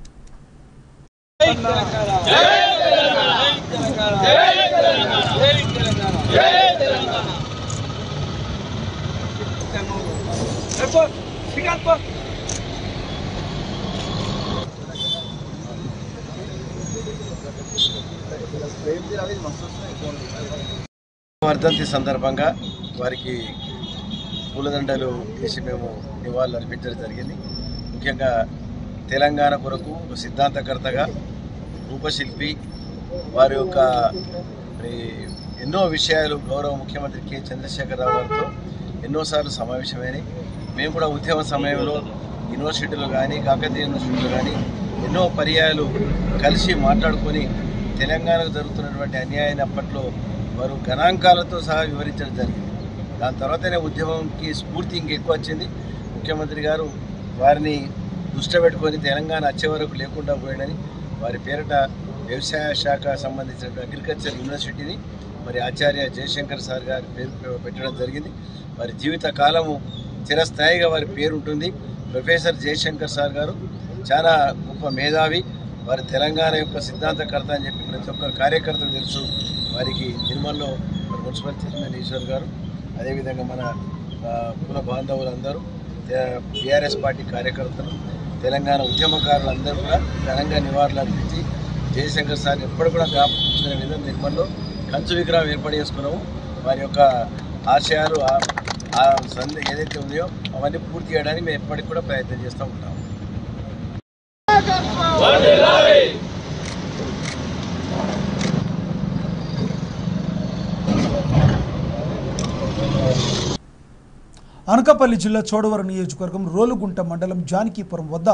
వర్ధంతి సందర్భంగా వారికి పూలదండలు వేసి మేము నివాళులు అర్పించడం జరిగింది ముఖ్యంగా తెలంగాణ కొరకు ఒక సిద్ధాంతకర్తగా రూపశిల్పి వారి యొక్క మరి ఎన్నో విషయాలు గౌరవ ముఖ్యమంత్రి కె చంద్రశేఖరరావు గారితో ఎన్నోసార్లు సమావేశమైనవి మేము కూడా ఉద్యమ సమయంలో యూనివర్సిటీలు కానీ కాకతీయ యూనివర్సిటీలు కానీ ఎన్నో పర్యాయాలు కలిసి మాట్లాడుకొని తెలంగాణకు జరుగుతున్నటువంటి అన్యాయాన్ని అప్పట్లో వారు గణాంకాలతో సహా వివరించడం జరిగింది దాని తర్వాతనే ఉద్యమంకి స్ఫూర్తి ఇంకెక్కువ వచ్చింది ముఖ్యమంత్రి గారు వారిని దృష్టి పెట్టుకొని తెలంగాణ వచ్చే వరకు లేకుండా పోయాడని వారి పేరిట వ్యవసాయ శాఖ సంబంధించిన అగ్రికల్చర్ యూనివర్సిటీని మరి ఆచార్య జయశంకర్ సార్ గారి పేరు పెట్టడం జరిగింది వారి జీవిత కాలము చిరస్థాయిగా వారి పేరు ఉంటుంది ప్రొఫెసర్ జయశంకర్ సార్ గారు చాలా గొప్ప మేధావి వారి తెలంగాణ యొక్క సిద్ధాంతకర్త అని చెప్పి ప్రతి ఒక్క కార్యకర్తకు తెలుసు వారికి తిరుమలలో మన మున్సిపల్ చైర్మన్ ఈశ్వర్ గారు అదేవిధంగా మన ఆ, కుల బాంధవులందరూ బీఆర్ఎస్ పార్టీ కార్యకర్తలు తెలంగాణ ఉద్యమకారులందరూ కూడా ఘనంగా నివాళులు అర్పించి జయశంకర్ సార్ ఎప్పుడు కూడా జ్ఞాపకించుకునే విధంగా నిర్మల్లో కంచు విగ్రహం ఏర్పాటు చేసుకున్నాము వారి యొక్క ఆశయాలు ఆ- ఆ సంద ఏదైతే ఉన్నాయో అవన్నీ పూర్తి చేయడానికి మేము ఎప్పటికి కూడా ప్రయత్నం చేస్తూ ఉంటాము అనకాపల్లి జిల్లా చోడవరం నియోజకవర్గం రోలుగుంట మండలం జానకీపురం వద్ద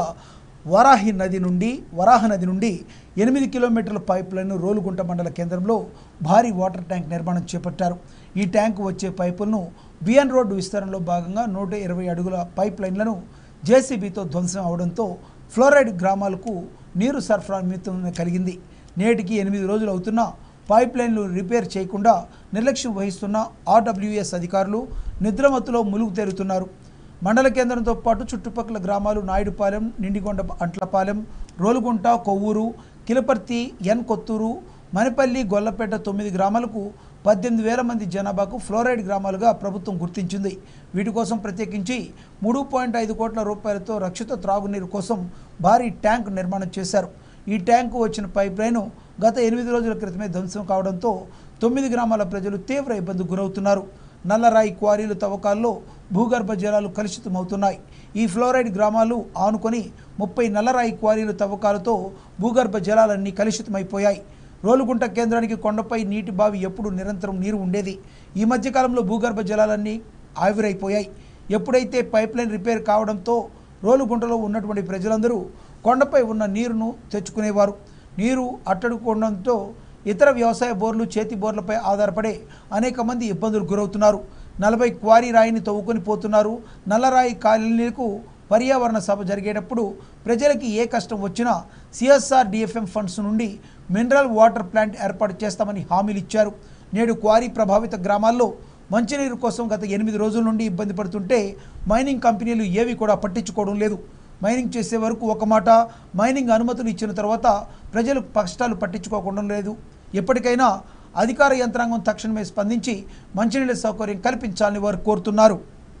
వరాహి నది నుండి వరాహ నది నుండి ఎనిమిది కిలోమీటర్ల పైప్ లైన్ రోలుగుంట మండల కేంద్రంలో భారీ వాటర్ ట్యాంక్ నిర్మాణం చేపట్టారు ఈ ట్యాంకు వచ్చే పైపులను బిఎన్ రోడ్డు విస్తరణలో భాగంగా నూట ఇరవై అడుగుల పైప్ లైన్లను జేసీబీతో ధ్వంసం అవడంతో ఫ్లోరైడ్ గ్రామాలకు నీరు సరఫరా నిమిత్తం కలిగింది నేటికి ఎనిమిది రోజులు అవుతున్నా పైప్ లైన్లు రిపేర్ చేయకుండా నిర్లక్ష్యం వహిస్తున్న ఆర్డబ్ల్యూఎస్ అధికారులు నిద్రమత్తులో ములుగు తేలుతున్నారు మండల కేంద్రంతో పాటు చుట్టుపక్కల గ్రామాలు నాయుడుపాలెం నిండికొండ అంట్లపాలెం రోలుగుంట కొవ్వూరు కిలపర్తి ఎన్ కొత్తూరు మణిపల్లి గొల్లపేట తొమ్మిది గ్రామాలకు పద్దెనిమిది వేల మంది జనాభాకు ఫ్లోరైడ్ గ్రామాలుగా ప్రభుత్వం గుర్తించింది వీటి కోసం ప్రత్యేకించి మూడు పాయింట్ ఐదు కోట్ల రూపాయలతో రక్షిత త్రాగునీరు కోసం భారీ ట్యాంక్ నిర్మాణం చేశారు ఈ ట్యాంకు వచ్చిన పైప్ లైను గత ఎనిమిది రోజుల క్రితమే ధ్వంసం కావడంతో తొమ్మిది గ్రామాల ప్రజలు తీవ్ర ఇబ్బందికి గురవుతున్నారు నల్లరాయి క్వారీలు తవ్వకాల్లో భూగర్భ జలాలు కలుషితమవుతున్నాయి ఈ ఫ్లోరైడ్ గ్రామాలు ఆనుకొని ముప్పై నల్లరాయి క్వారీలు తవ్వకాలతో భూగర్భ జలాలన్నీ కలుషితమైపోయాయి రోలుగుంట కేంద్రానికి కొండపై నీటి బావి ఎప్పుడు నిరంతరం నీరు ఉండేది ఈ మధ్యకాలంలో భూగర్భ జలాలన్నీ ఆవిరైపోయాయి ఎప్పుడైతే పైప్ లైన్ రిపేర్ కావడంతో రోలుగుంటలో ఉన్నటువంటి ప్రజలందరూ కొండపై ఉన్న నీరును తెచ్చుకునేవారు నీరు అట్టడుకోవడంతో ఇతర వ్యవసాయ బోర్లు చేతి బోర్లపై ఆధారపడే అనేక మంది ఇబ్బందులు గురవుతున్నారు నలభై క్వారీ రాయిని తవ్వుకొని పోతున్నారు నల్లరాయి కాలనీలకు పర్యావరణ సభ జరిగేటప్పుడు ప్రజలకి ఏ కష్టం వచ్చినా సిఎస్ఆర్ డిఎఫ్ఎం ఫండ్స్ నుండి మినరల్ వాటర్ ప్లాంట్ ఏర్పాటు చేస్తామని హామీలు ఇచ్చారు నేడు క్వారీ ప్రభావిత గ్రామాల్లో మంచినీరు కోసం గత ఎనిమిది రోజుల నుండి ఇబ్బంది పడుతుంటే మైనింగ్ కంపెనీలు ఏవి కూడా పట్టించుకోవడం లేదు మైనింగ్ చేసే వరకు ఒక మాట మైనింగ్ అనుమతులు ఇచ్చిన తర్వాత ప్రజలు కష్టాలు పట్టించుకోకుండా లేదు ఎప్పటికైనా అధికార యంత్రాంగం తక్షణమే స్పందించి మంచినీళ్ళ సౌకర్యం కల్పించాలని వారు కోరుతున్నారు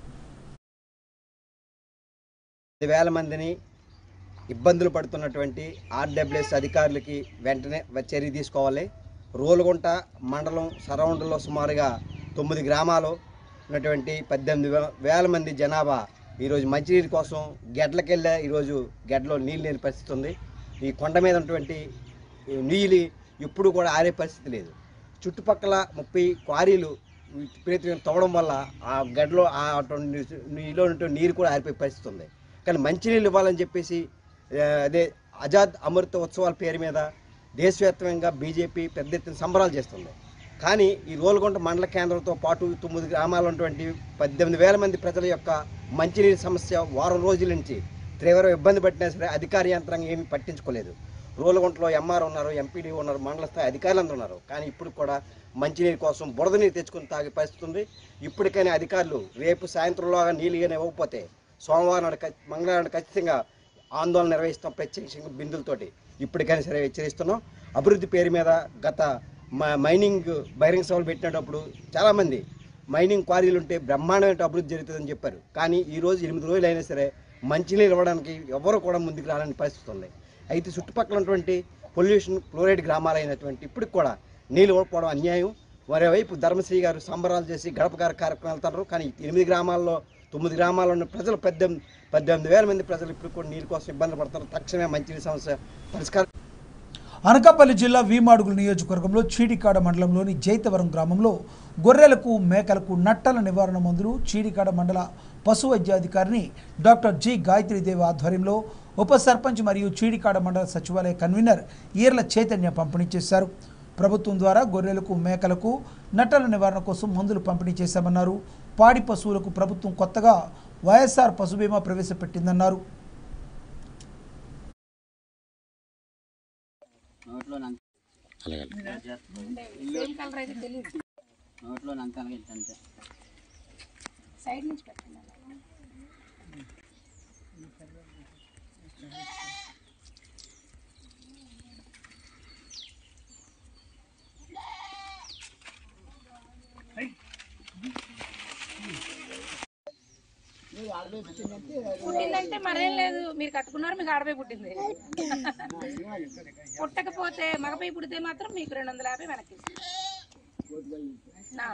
పది వేల మందిని ఇబ్బందులు పడుతున్నటువంటి ఆర్డబ్ల్యూఎస్ అధికారులకి వెంటనే చర్య తీసుకోవాలి రోలుగుంట మండలం సరౌండ్లో సుమారుగా తొమ్మిది గ్రామాలు ఉన్నటువంటి పద్దెనిమిది వే- వేల మంది జనాభా ఈరోజు మంచినీరు కోసం గెడ్లకెళ్ళే ఈరోజు గెడ్డలో నీళ్ళు లేని పరిస్థితి ఉంది ఈ కొండ మీద ఉన్నటువంటి ఈ నీళ్ళు ఇప్పుడు కూడా ఆరే పరిస్థితి లేదు చుట్టుపక్కల ముప్పై క్వారీలు విపరీతంగా తవ్వడం వల్ల ఆ గడ్డలో ఆ అటువంటి నీలో ఉన్నటువంటి నీరు కూడా ఆరిపోయే పరిస్థితి ఉంది కానీ మంచినీళ్ళు ఇవ్వాలని చెప్పేసి ఆ, అదే ఆజాద్ అమృత ఉత్సవాల పేరు మీద దేశవ్యాప్తంగా బీజేపీ పెద్ద ఎత్తున సంబరాలు చేస్తుంది కానీ ఈ రోల్గొండ మండల కేంద్రంతో పాటు తొమ్మిది గ్రామాలు ఉన్నటువంటి పద్దెనిమిది వేల మంది ప్రజల యొక్క మంచినీరు సమస్య వారం రోజుల నుంచి తీవ్ర ఇబ్బంది పట్టినా సరే అధికార యంత్రాంగం ఏమీ పట్టించుకోలేదు రోలుగుంటలో ఎంఆర్ ఉన్నారు ఎంపీడీ ఉన్నారు మండల స్థాయి అధికారులు అందరూ ఉన్నారు కానీ ఇప్పుడు కూడా మంచినీరు కోసం బురద నీరు తెచ్చుకుని తాగే పరిస్థితి ఉంది ఇప్పటికైనా అధికారులు రేపు సాయంత్రంలోగా నీళ్ళు కానీ ఇవ్వకపోతే సోమవారం నాడు ఖ- మంగళవారం నాడు ఖచ్చితంగా ఆందోళన నిర్వహిస్తాం ప్రత్యేకంగా బిందులతోటి ఇప్పటికైనా సరే హెచ్చరిస్తున్నాం అభివృద్ధి పేరు మీద గత మ- మైనింగ్ బహిరంగ సభలు పెట్టినప్పుడు చాలామంది మైనింగ్ క్వారీలు ఉంటే బ్రహ్మాండమైన అభివృద్ధి జరుగుతుందని చెప్పారు కానీ ఈ రోజు ఎనిమిది రోజులు అయినా సరే మంచినీళ్ళు ఇవ్వడానికి ఎవరు కూడా ముందుకు రాలని పరిస్థితి ఉంది అయితే చుట్టుపక్కల ఉన్నటువంటి పొల్యూషన్ ఫ్లోరైడ్ గ్రామాలైనటువంటి ఇప్పటికి కూడా నీళ్ళు ఇవ్వకపోవడం అన్యాయం మరోవైపు ధర్మశ్రీ గారు సంబరాలు చేసి గడప గారి కార్యక్రమం వెళ్తారు కానీ ఎనిమిది గ్రామాల్లో తొమ్మిది గ్రామాల్లో ఉన్న ప్రజలు పద్దెనిమిది పద్దెనిమిది వేల మంది ప్రజలు ఇప్పుడు కూడా నీళ్ళ కోసం ఇబ్బంది పడతారు తక్షణమే మంచినీటి సమస్య పరిష్కారం అనకాపల్లి జిల్లా వీమాడుగుల నియోజకవర్గంలో చీడికాడ మండలంలోని జైతవరం గ్రామంలో గొర్రెలకు మేకలకు నట్టల నివారణ మందులు చీడికాడ మండల పశు వైద్యాధికారిని డాక్టర్ జి గాయత్రీదేవి ఆధ్వర్యంలో ఉప సర్పంచ్ మరియు చీడికాడ మండల సచివాలయ కన్వీనర్ ఈర్ల చైతన్య పంపిణీ చేశారు ప్రభుత్వం ద్వారా గొర్రెలకు మేకలకు నట్టల నివారణ కోసం మందులు పంపిణీ చేశామన్నారు పాడి పశువులకు ప్రభుత్వం కొత్తగా వైఎస్ఆర్ పశు బీమా ప్రవేశపెట్టిందన్నారు సేమ్ కలర్ అయితే తెలియదు నోట్లో అంత అంతే సైడ్ నుంచి పెట్టండి పుట్టిందంటే మరేం లేదు మీరు కట్టుకున్నారు మీకు ఆడపై పుట్టింది పుట్టకపోతే మగపై పుడితే మాత్రం మీకు రెండు వందల యాభై వెనక్కి నా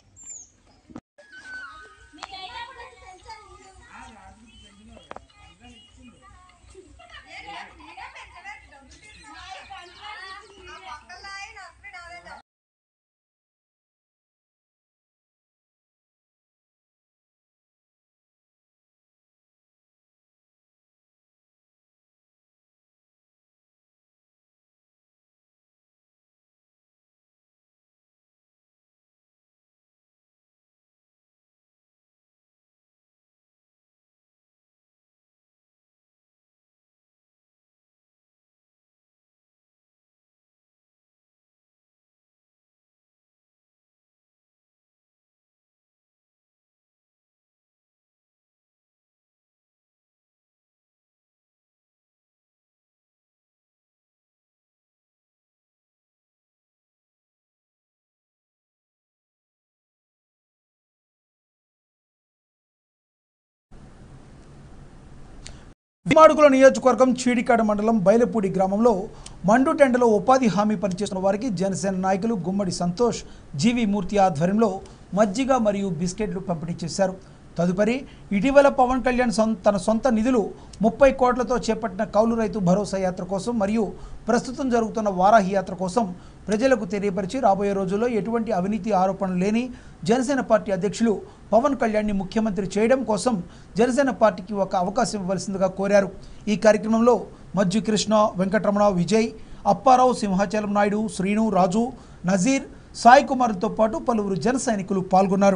భీమాడుగుల నియోజకవర్గం చీడికాడ మండలం బైలపూడి గ్రామంలో మండు టెండలో ఉపాధి హామీ పనిచేస్తున్న వారికి జనసేన నాయకులు గుమ్మడి సంతోష్ జీవి మూర్తి ఆధ్వర్యంలో మజ్జిగ మరియు బిస్కెట్లు పంపిణీ చేశారు తదుపరి ఇటీవల పవన్ కళ్యాణ్ సొం- తన సొంత నిధులు ముప్పై కోట్లతో చేపట్టిన కౌలు రైతు భరోసా యాత్ర కోసం మరియు ప్రస్తుతం జరుగుతున్న వారాహి యాత్ర కోసం ప్రజలకు తెలియపరిచి రాబోయే రోజుల్లో ఎటువంటి అవినీతి ఆరోపణలు లేని జనసేన పార్టీ అధ్యక్షులు పవన్ కళ్యాణ్ని ముఖ్యమంత్రి చేయడం కోసం జనసేన పార్టీకి ఒక అవకాశం ఇవ్వాల్సిందిగా కోరారు ఈ కార్యక్రమంలో మజ్జు కృష్ణ వెంకటరమణ విజయ్ అప్పారావు సింహాచలం నాయుడు శ్రీను రాజు నజీర్ సాయి కుమార్తో పాటు పలువురు జన సైనికులు పాల్గొన్నారు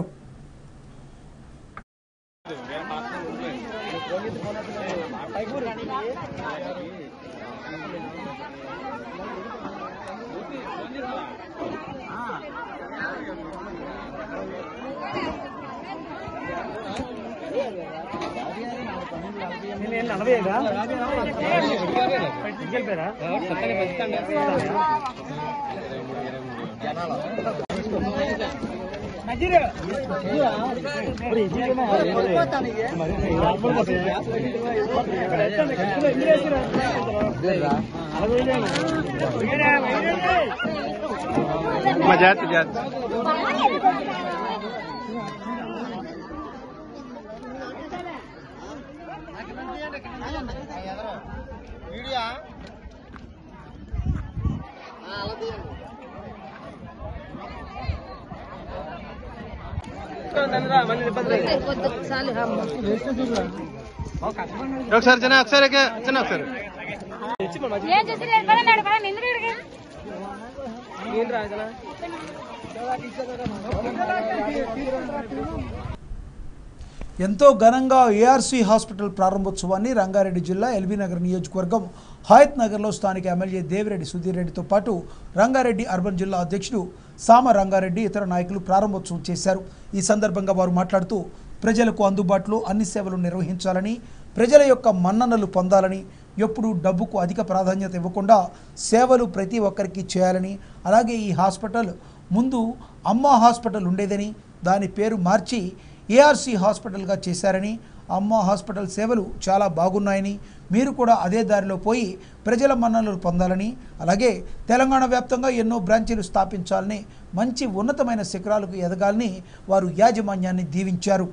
జాత్ జాత్ ఒకసారి చిన్న ఒకసారి చిన్న ఒకసారి ఏం చేసి పడన్నాడు పడండి ఎందుకు ఇక్కడికి? ఎంతో ఘనంగా ఏఆర్సీ హాస్పిటల్ ప్రారంభోత్సవాన్ని రంగారెడ్డి జిల్లా ఎల్బీ నగర్ నియోజకవర్గం హయత్ నగర్లో స్థానిక ఎమ్మెల్యే దేవిరెడ్డి సుధీర్ రెడ్డితో పాటు రంగారెడ్డి అర్బన్ జిల్లా అధ్యక్షుడు సామ రంగారెడ్డి ఇతర నాయకులు ప్రారంభోత్సవం చేశారు ఈ సందర్భంగా వారు మాట్లాడుతూ ప్రజలకు అందుబాటులో అన్ని సేవలు నిర్వహించాలని ప్రజల యొక్క మన్ననలు పొందాలని ఎప్పుడు డబ్బుకు అధిక ప్రాధాన్యత ఇవ్వకుండా సేవలు ప్రతి ఒక్కరికి చేయాలని అలాగే ఈ హాస్పిటల్ ముందు అమ్మ హాస్పిటల్ ఉండేదని దాని పేరు మార్చి ఏఆర్సీ హాస్పిటల్గా చేశారని అమ్మ హాస్పిటల్ సేవలు చాలా బాగున్నాయని మీరు కూడా అదే దారిలో పోయి ప్రజల మన్ననలు పొందాలని అలాగే తెలంగాణ వ్యాప్తంగా ఎన్నో బ్రాంచీలు స్థాపించాలని మంచి ఉన్నతమైన శిఖరాలకు ఎదగాలని వారు యాజమాన్యాన్ని దీవించారు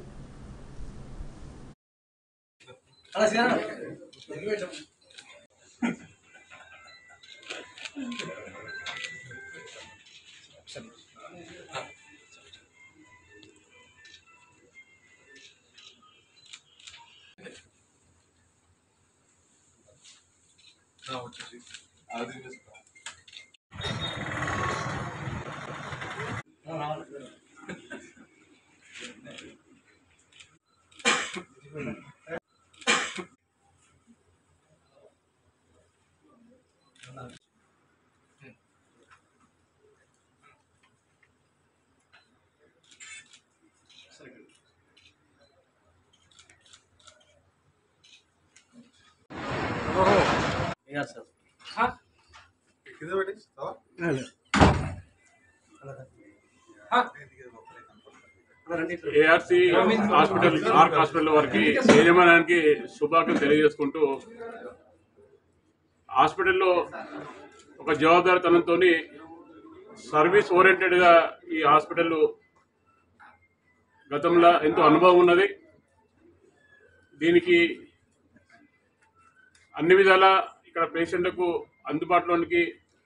ఏఆర్సి హాస్పిటల్ ఆర్క్ హాస్పిటల్ వారికి యజమానానికి శుభాకాంక్షలు తెలియజేసుకుంటూ హాస్పిటల్లో ఒక జవాబుదారితనంతో సర్వీస్ ఓరియంటెడ్గా ఈ హాస్పిటల్ గతంలో ఎంతో అనుభవం ఉన్నది దీనికి అన్ని విధాల ఇక్కడ పేషెంట్లకు అందుబాటులోనికి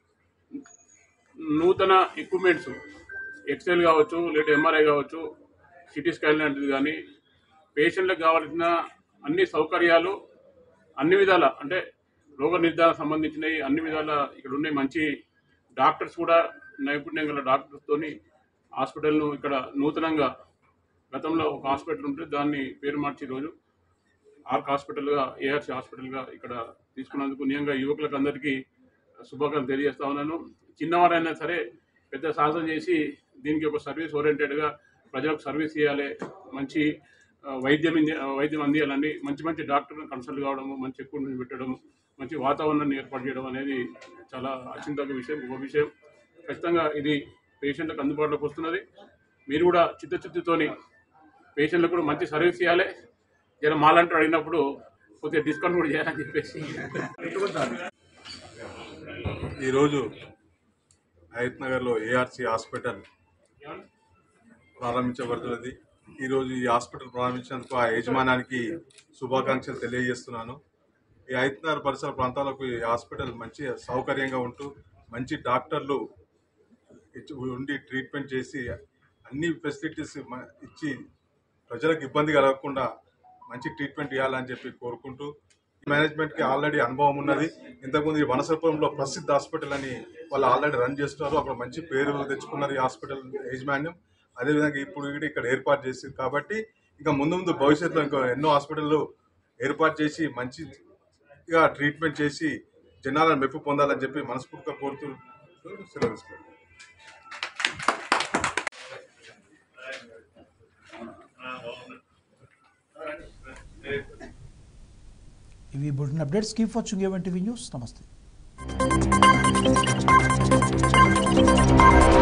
నూతన ఎక్విప్మెంట్స్ ఎక్స్రేలు కావచ్చు లేదా ఎంఆర్ఐ కావచ్చు సిటీ స్కాన్ లాంటిది కానీ పేషెంట్లకు కావాల్సిన అన్ని సౌకర్యాలు అన్ని విధాల అంటే రోగ నిర్ధారణ సంబంధించినవి అన్ని విధాల ఇక్కడ ఉన్నాయి మంచి డాక్టర్స్ కూడా నైపుణ్యం గల డాక్టర్స్తోని హాస్పిటల్ను ఇక్కడ నూతనంగా గతంలో ఒక హాస్పిటల్ ఉంటే దాన్ని పేరు మార్చి ఈరోజు ఆర్క్ హాస్పిటల్గా ఏఆర్సీ హాస్పిటల్గా ఇక్కడ తీసుకున్నందుకు నిజంగా యువకులకు అందరికీ శుభాకాంక్షలు తెలియజేస్తా ఉన్నాను చిన్నవారైనా సరే పెద్ద సాహసం చేసి దీనికి ఒక సర్వీస్ ఓరియంటెడ్గా ప్రజలకు సర్వీస్ చేయాలి మంచి ఆ, వైద్యం ఇంది- ఆ, వైద్యం అందియాలని మంచి మంచి డాక్టర్ని కన్సల్ట్ కావడము మంచి ఎక్విప్మెంట్ పెట్టడం మంచి వాతావరణాన్ని ఏర్పాటు చేయడం అనేది చాలా అచింతక విషయం గొప్ప విషయం ఖచ్చితంగా ఇది పేషెంట్లకు అందుబాటులోకి వస్తున్నది మీరు కూడా చిత్తశుద్ధితోని పేషెంట్లకు కూడా మంచి సర్వీస్ చేయాలి జర మాలంటూ అడిగినప్పుడు కొద్దిగా డిస్కౌంట్ కూడా చేయాలని చెప్పేసి ఈరోజు హయత్ నగర్లో ఏఆర్సి హాస్పిటల్ ప్రారంభించబడుతున్నది ఈరోజు ఈ హాస్పిటల్ ప్రారంభించినందుకు ఆ యజమానానికి శుభాకాంక్షలు తెలియజేస్తున్నాను ఈ హయత్ నగర్ పరిసర ప్రాంతాలకు ఈ హాస్పిటల్ మంచి సౌకర్యంగా ఉంటూ మంచి డాక్టర్లు ఇచ్చి- ఉండి ట్రీట్మెంట్ చేసి అన్ని ఫెసిలిటీస్ మ- ఇచ్చి ప్రజలకు ఇబ్బంది కలగకుండా మంచి ట్రీట్మెంట్ ఇవ్వాలని చెప్పి కోరుకుంటూ మేనేజ్మెంట్కి ఆల్రెడీ అనుభవం ఉన్నది ఇంతకుముందు ఈ వనసపురంలో ప్రసిద్ధ హాస్పిటల్ అని వాళ్ళు ఆల్రెడీ రన్ చేస్తున్నారు అక్కడ మంచి పేరు తెచ్చుకున్నారు ఈ హాస్పిటల్ యాజమాన్యం అదేవిధంగా ఇప్పుడు కూడా ఇక్కడ ఏర్పాటు చేసింది కాబట్టి ఇంకా ముందు ముందు భవిష్యత్తులో ఇంకా ఎన్నో హాస్పిటళ్ళు ఏర్పాటు చేసి మంచిగా ట్రీట్మెంట్ చేసి జనాలను మెప్పు పొందాలని చెప్పి మనస్ఫూర్తిగా కోరుతూ సెలవు తీసుకుంటాను. ఇవి bulletin updates keep watching A one TV news నమస్తే